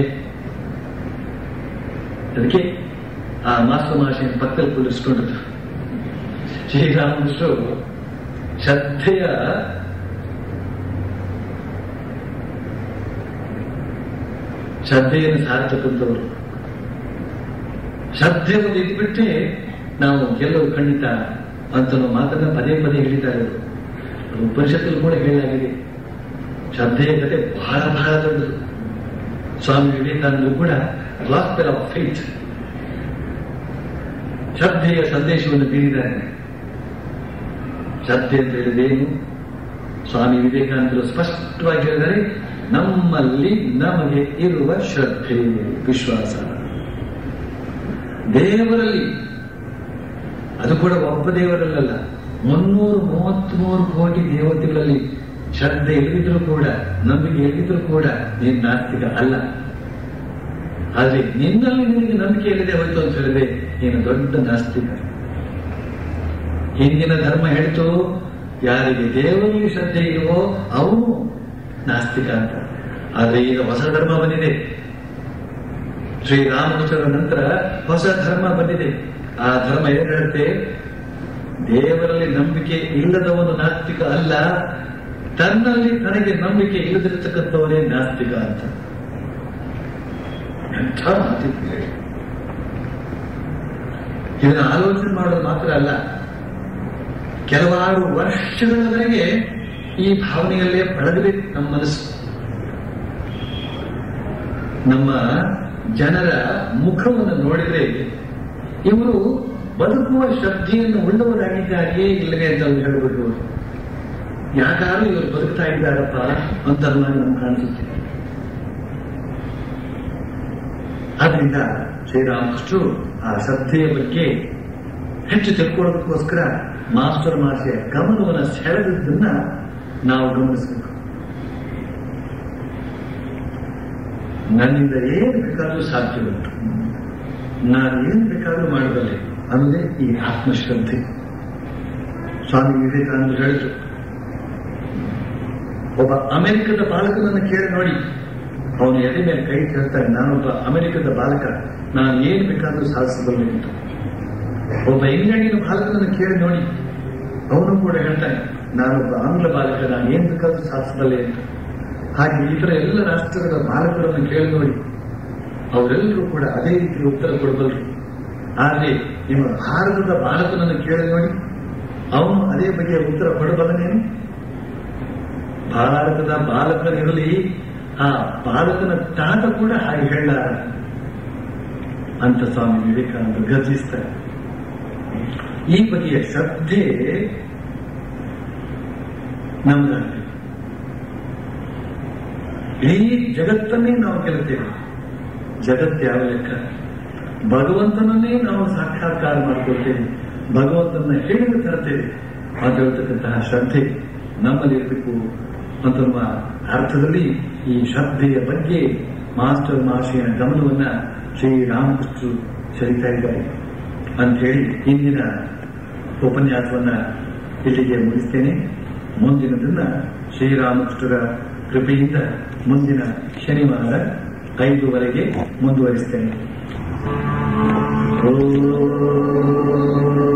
ಅದಕ್ಕೆ ಆ ಮಾಸ್ಟರ್ ಮಹಾಶಯ ಪಕ್ಕದಲ್ಲಿ ಕುಳಿಸ್ಕೊಂಡಿದ್ರು ಶ್ರೀರಾಮಕೃಷ್ಣರು ಶ್ರದ್ಧೆಯ ಶ್ರದ್ಧೆಯನ್ನು ಸಾರ್ತಕ್ಕಂಥವರು ಶ್ರದ್ಧೆ ಒಂದು ಇದ್ಬಿಟ್ಟೆ ನಾವು ಗೆಲ್ಲೋದು ಖಂಡಿತ ಅಂತ ನಾವು ಮಾತನ್ನ ಪದೇ ಪದೇ ಹೇಳಿದ್ದಾರೆ ಅವರು ಅದು ಉಪನಿಷತ್ತಲ್ಲಿ ಕೂಡ ಹೇಳಲಾಗಿದೆ ಶ್ರದ್ಧೆಯ ಕತೆ ಬಹಳ ಬಹಳ ದೊಡ್ಡದು ಸ್ವಾಮಿ ವಿವೇಕಾನಂದರು ಕೂಡ ಗಾಸ್ಪೆಲ್ ಆಫ್ ಫೇತ್ ಶ್ರದ್ಧೆಯ ಸಂದೇಶವನ್ನು ಬೀರಿದ್ದಾರೆ ಶ್ರದ್ಧೆ ಅಂತ ಹೇಳಿದೇನು ಸ್ವಾಮಿ ವಿವೇಕಾನಂದರು ಸ್ಪಷ್ಟವಾಗಿ ಹೇಳಿದರೆ ನಮ್ಮಲ್ಲಿ ನಮಗೆ ಇರುವ ಶ್ರದ್ಧೆ ವಿಶ್ವಾಸ ದೇವರಲ್ಲಿ ಅದು ಕೂಡ ಒಬ್ಬ ದೇವರಲ್ಲ ಮುನ್ನೂರು ಮೂವತ್ಮೂರು ಕೋಟಿ ದೇವತೆಗಳಲ್ಲಿ ಶ್ರದ್ಧೆ ಇಲ್ಲದಿದ್ರು ಕೂಡ ನಂಬಿಕೆ ಇಲ್ಲದಿದ್ರು ಕೂಡ ನೀನು ನಾಸ್ತಿಕ ಅಲ್ಲ ಆದ್ರೆ ನಿನ್ನಲ್ಲಿ ನಿನಗೆ ನಂಬಿಕೆ ಇಲ್ಲದೆ ಹೋಯ್ತು ಅಂತ ಹೇಳಿದ್ರೆ ನೀನು ದೊಡ್ಡ ನಾಸ್ತಿಕ ಹಿಂದಿನ ಧರ್ಮ ಹೇಳ್ತು ಯಾರಿಗೆ ದೇವರಲ್ಲಿ ಶ್ರದ್ಧೆ ಇರುವೋ ಅವನು ನಾಸ್ತಿಕ ಅಂತ ಆದ್ರೆ ಈಗ ಹೊಸ ಧರ್ಮ ಬಂದಿದೆ ಶ್ರೀರಾಮಕೃಷ್ಣರ ನಂತರ ಹೊಸ ಧರ್ಮ ಬಂದಿದೆ ಆ ಧರ್ಮ ಏನ್ ಹೇಳುತ್ತೆ ದೇವರಲ್ಲಿ ನಂಬಿಕೆ ಇಲ್ಲದವನು ನಾಸ್ತಿಕ ಅಲ್ಲ ತನ್ನಲ್ಲಿ ತನಗೆ ನಂಬಿಕೆ ಇಲ್ಲದಿರತಕ್ಕಂಥವನೇ ನಾಸ್ತಿಕ ಅಂತ ಎಂಥ ಮಾತಿದೆ ಇದನ್ನು ಆಲೋಚನೆ ಮಾಡೋದು ಮಾತ್ರ ಅಲ್ಲ ಕೆಲವಾರು ವರ್ಷಗಳವರೆಗೆ ಈ ಭಾವನೆಯಲ್ಲೇ ಬೆಳೆದಬೇಕು ನಮ್ಮ ಮನಸ್ಸು ನಮ್ಮ ಜನರ ಮುಖವನ್ನು ನೋಡಿದ್ರೆ ಇವರು ಬದುಕುವ ಶ್ರದ್ಧೆಯನ್ನು ಉಳ್ಳವರಾಗಿದ್ದಾರೆಯೇ ಇಲ್ಲವೇ ಅಂತ ಅವ್ರು ಹೇಳ್ಬಿಟ್ಟು ಯಾಕಾದ್ರೂ ಇವರು ಬದುಕ್ತಾ ಇದ್ದಾರಪ್ಪ ಅಂತ ನಮ್ಗೆ ಕಾಣಿಸುತ್ತೆ ಆದ್ರಿಂದ ಶ್ರೀರಾಮಕೃಷ್ಣರು ಆ ಶ್ರದ್ಧೆಯ ಬಗ್ಗೆ ಹೆಚ್ಚು ತಿಳ್ಕೊಳ್ಳೋದಕ್ಕೋಸ್ಕರ ಮಾಸ್ಟರ್ ಮಾಸೆಯ ಗಮನವನ್ನು ಸೆಳೆದದ್ದನ್ನ ನಾವು ಗಮನಿಸಬೇಕು ನನ್ನಿಂದ ಏನು ಬೇಕಾದರೂ ಸಾಧ್ಯವುಂಟು ನಾನು ಏನು ಬೇಕಾದರೂ ಮಾಡಬಲ್ಲೆ ಅನ್ನೋದೇ ಈ ಆತ್ಮಶ್ರದ್ಧೆ ಸ್ವಾಮಿ ವಿವೇಕಾನಂದರು ಹೇಳಿದ್ರು ಒಬ್ಬ ಅಮೆರಿಕದ ಬಾಲಕನನ್ನು ಕೇಳಿ ನೋಡಿ ಅವನು ಎದೆ ಮೇಲೆ ಕೈ ಹೇಳ್ತಾನೆ ನಾನೊಬ್ಬ ಅಮೆರಿಕದ ಬಾಲಕ ನಾನು ಏನು ಬೇಕಾದರೂ ಸಾಧಿಸಬಲ್ಲೆ ಅಂತ ಒಬ್ಬ ಇಂಗ್ಲೆಂಡಿನ ಬಾಲಕನನ್ನು ಕೇಳಿ ನೋಡಿ ಅವನು ಕೂಡ ಹೇಳ್ತಾನೆ ನಾನೊಬ್ಬ ಆಂಗ್ಲ ಬಾಲಕ ನಾನು ಏನ್ ಬೇಕಾದ್ರೂ ಸಾಧಿಸಬಲ್ಲೆ ಅಂತ ಹಾಗೆ ಇತರ ಎಲ್ಲ ರಾಷ್ಟ್ರಗಳ ಬಾಲಕರನ್ನು ಕೇಳಿ ನೋಡಿ ಅವರೆಲ್ಲರೂ ಕೂಡ ಅದೇ ರೀತಿ ಉತ್ತರ ಕೊಡಬಲ್ಲರು ಆದರೆ ನಿಮ್ಮ ಭಾರತದ ಬಾಲಕನನ್ನು ಕೇಳಿ ನೋಡಿ ಅವನು ಅದೇ ಬಗೆಯ ಉತ್ತರ ಕೊಡಬಲ್ಲನೇನು ಭಾರತದ ಬಾಲಕನಿರಲಿ ಆ ಬಾಲಕನ ತಾತ ಕೂಡ ಹಾಗೆ ಹೇಳಲಾರ ಅಂತ ಸ್ವಾಮಿ ವಿವೇಕಾನಂದರು ಗರ್ಜಿಸ್ತಾರೆ ಈ ಬಗೆಯ ಶ್ರದ್ಧೆ ನಮ್ಮದಾಗಬೇಕು ಇಡೀ ಜಗತ್ತನ್ನೇ ನಾವು ಗೆಲ್ಲುತ್ತೇವೆ ಜಗತ್ತು ಯಾವ ಲೆಕ್ಕ ಭಗವಂತನನ್ನೇ ನಾವು ಸಾಕ್ಷಾತ್ಕಾರ ಮಾಡ್ಕೊಳ್ತೇವೆ ಭಗವಂತನ ಹೇಳಿದ ತರ್ತೇವೆ ಅಂತ ಹೇಳ್ತಕ್ಕಂತಹ ಶ್ರದ್ಧೆ ನಮ್ಮಲ್ಲಿ ಇರಬೇಕು ಅಂತನ್ನುವ ಅರ್ಥದಲ್ಲಿ ಈ ಶ್ರದ್ಧೆಯ ಬಗ್ಗೆ ಮಾಸ್ಟರ್ ಮಾಷಿಯ ಗಮನವನ್ನ ಶ್ರೀರಾಮಕೃಷ್ಣರು ಸರಿತಾ ಇದ್ದಾರೆ ಅಂತ ಹೇಳಿ ಇಂದಿನ ಉಪನ್ಯಾಸವನ್ನ ಇಲ್ಲಿಗೆ ಮುಗಿಸ್ತೇನೆ ಮುಂದಿನದನ್ನ ಶ್ರೀರಾಮಕೃಷ್ಣರ ಕೃಪೆಯಿಂದ ಮುಂದಿನ ಶನಿವಾರ ಐದುವರೆಗೆ ಮುಂದುವರಿಸ್ತೇನೆ ಓ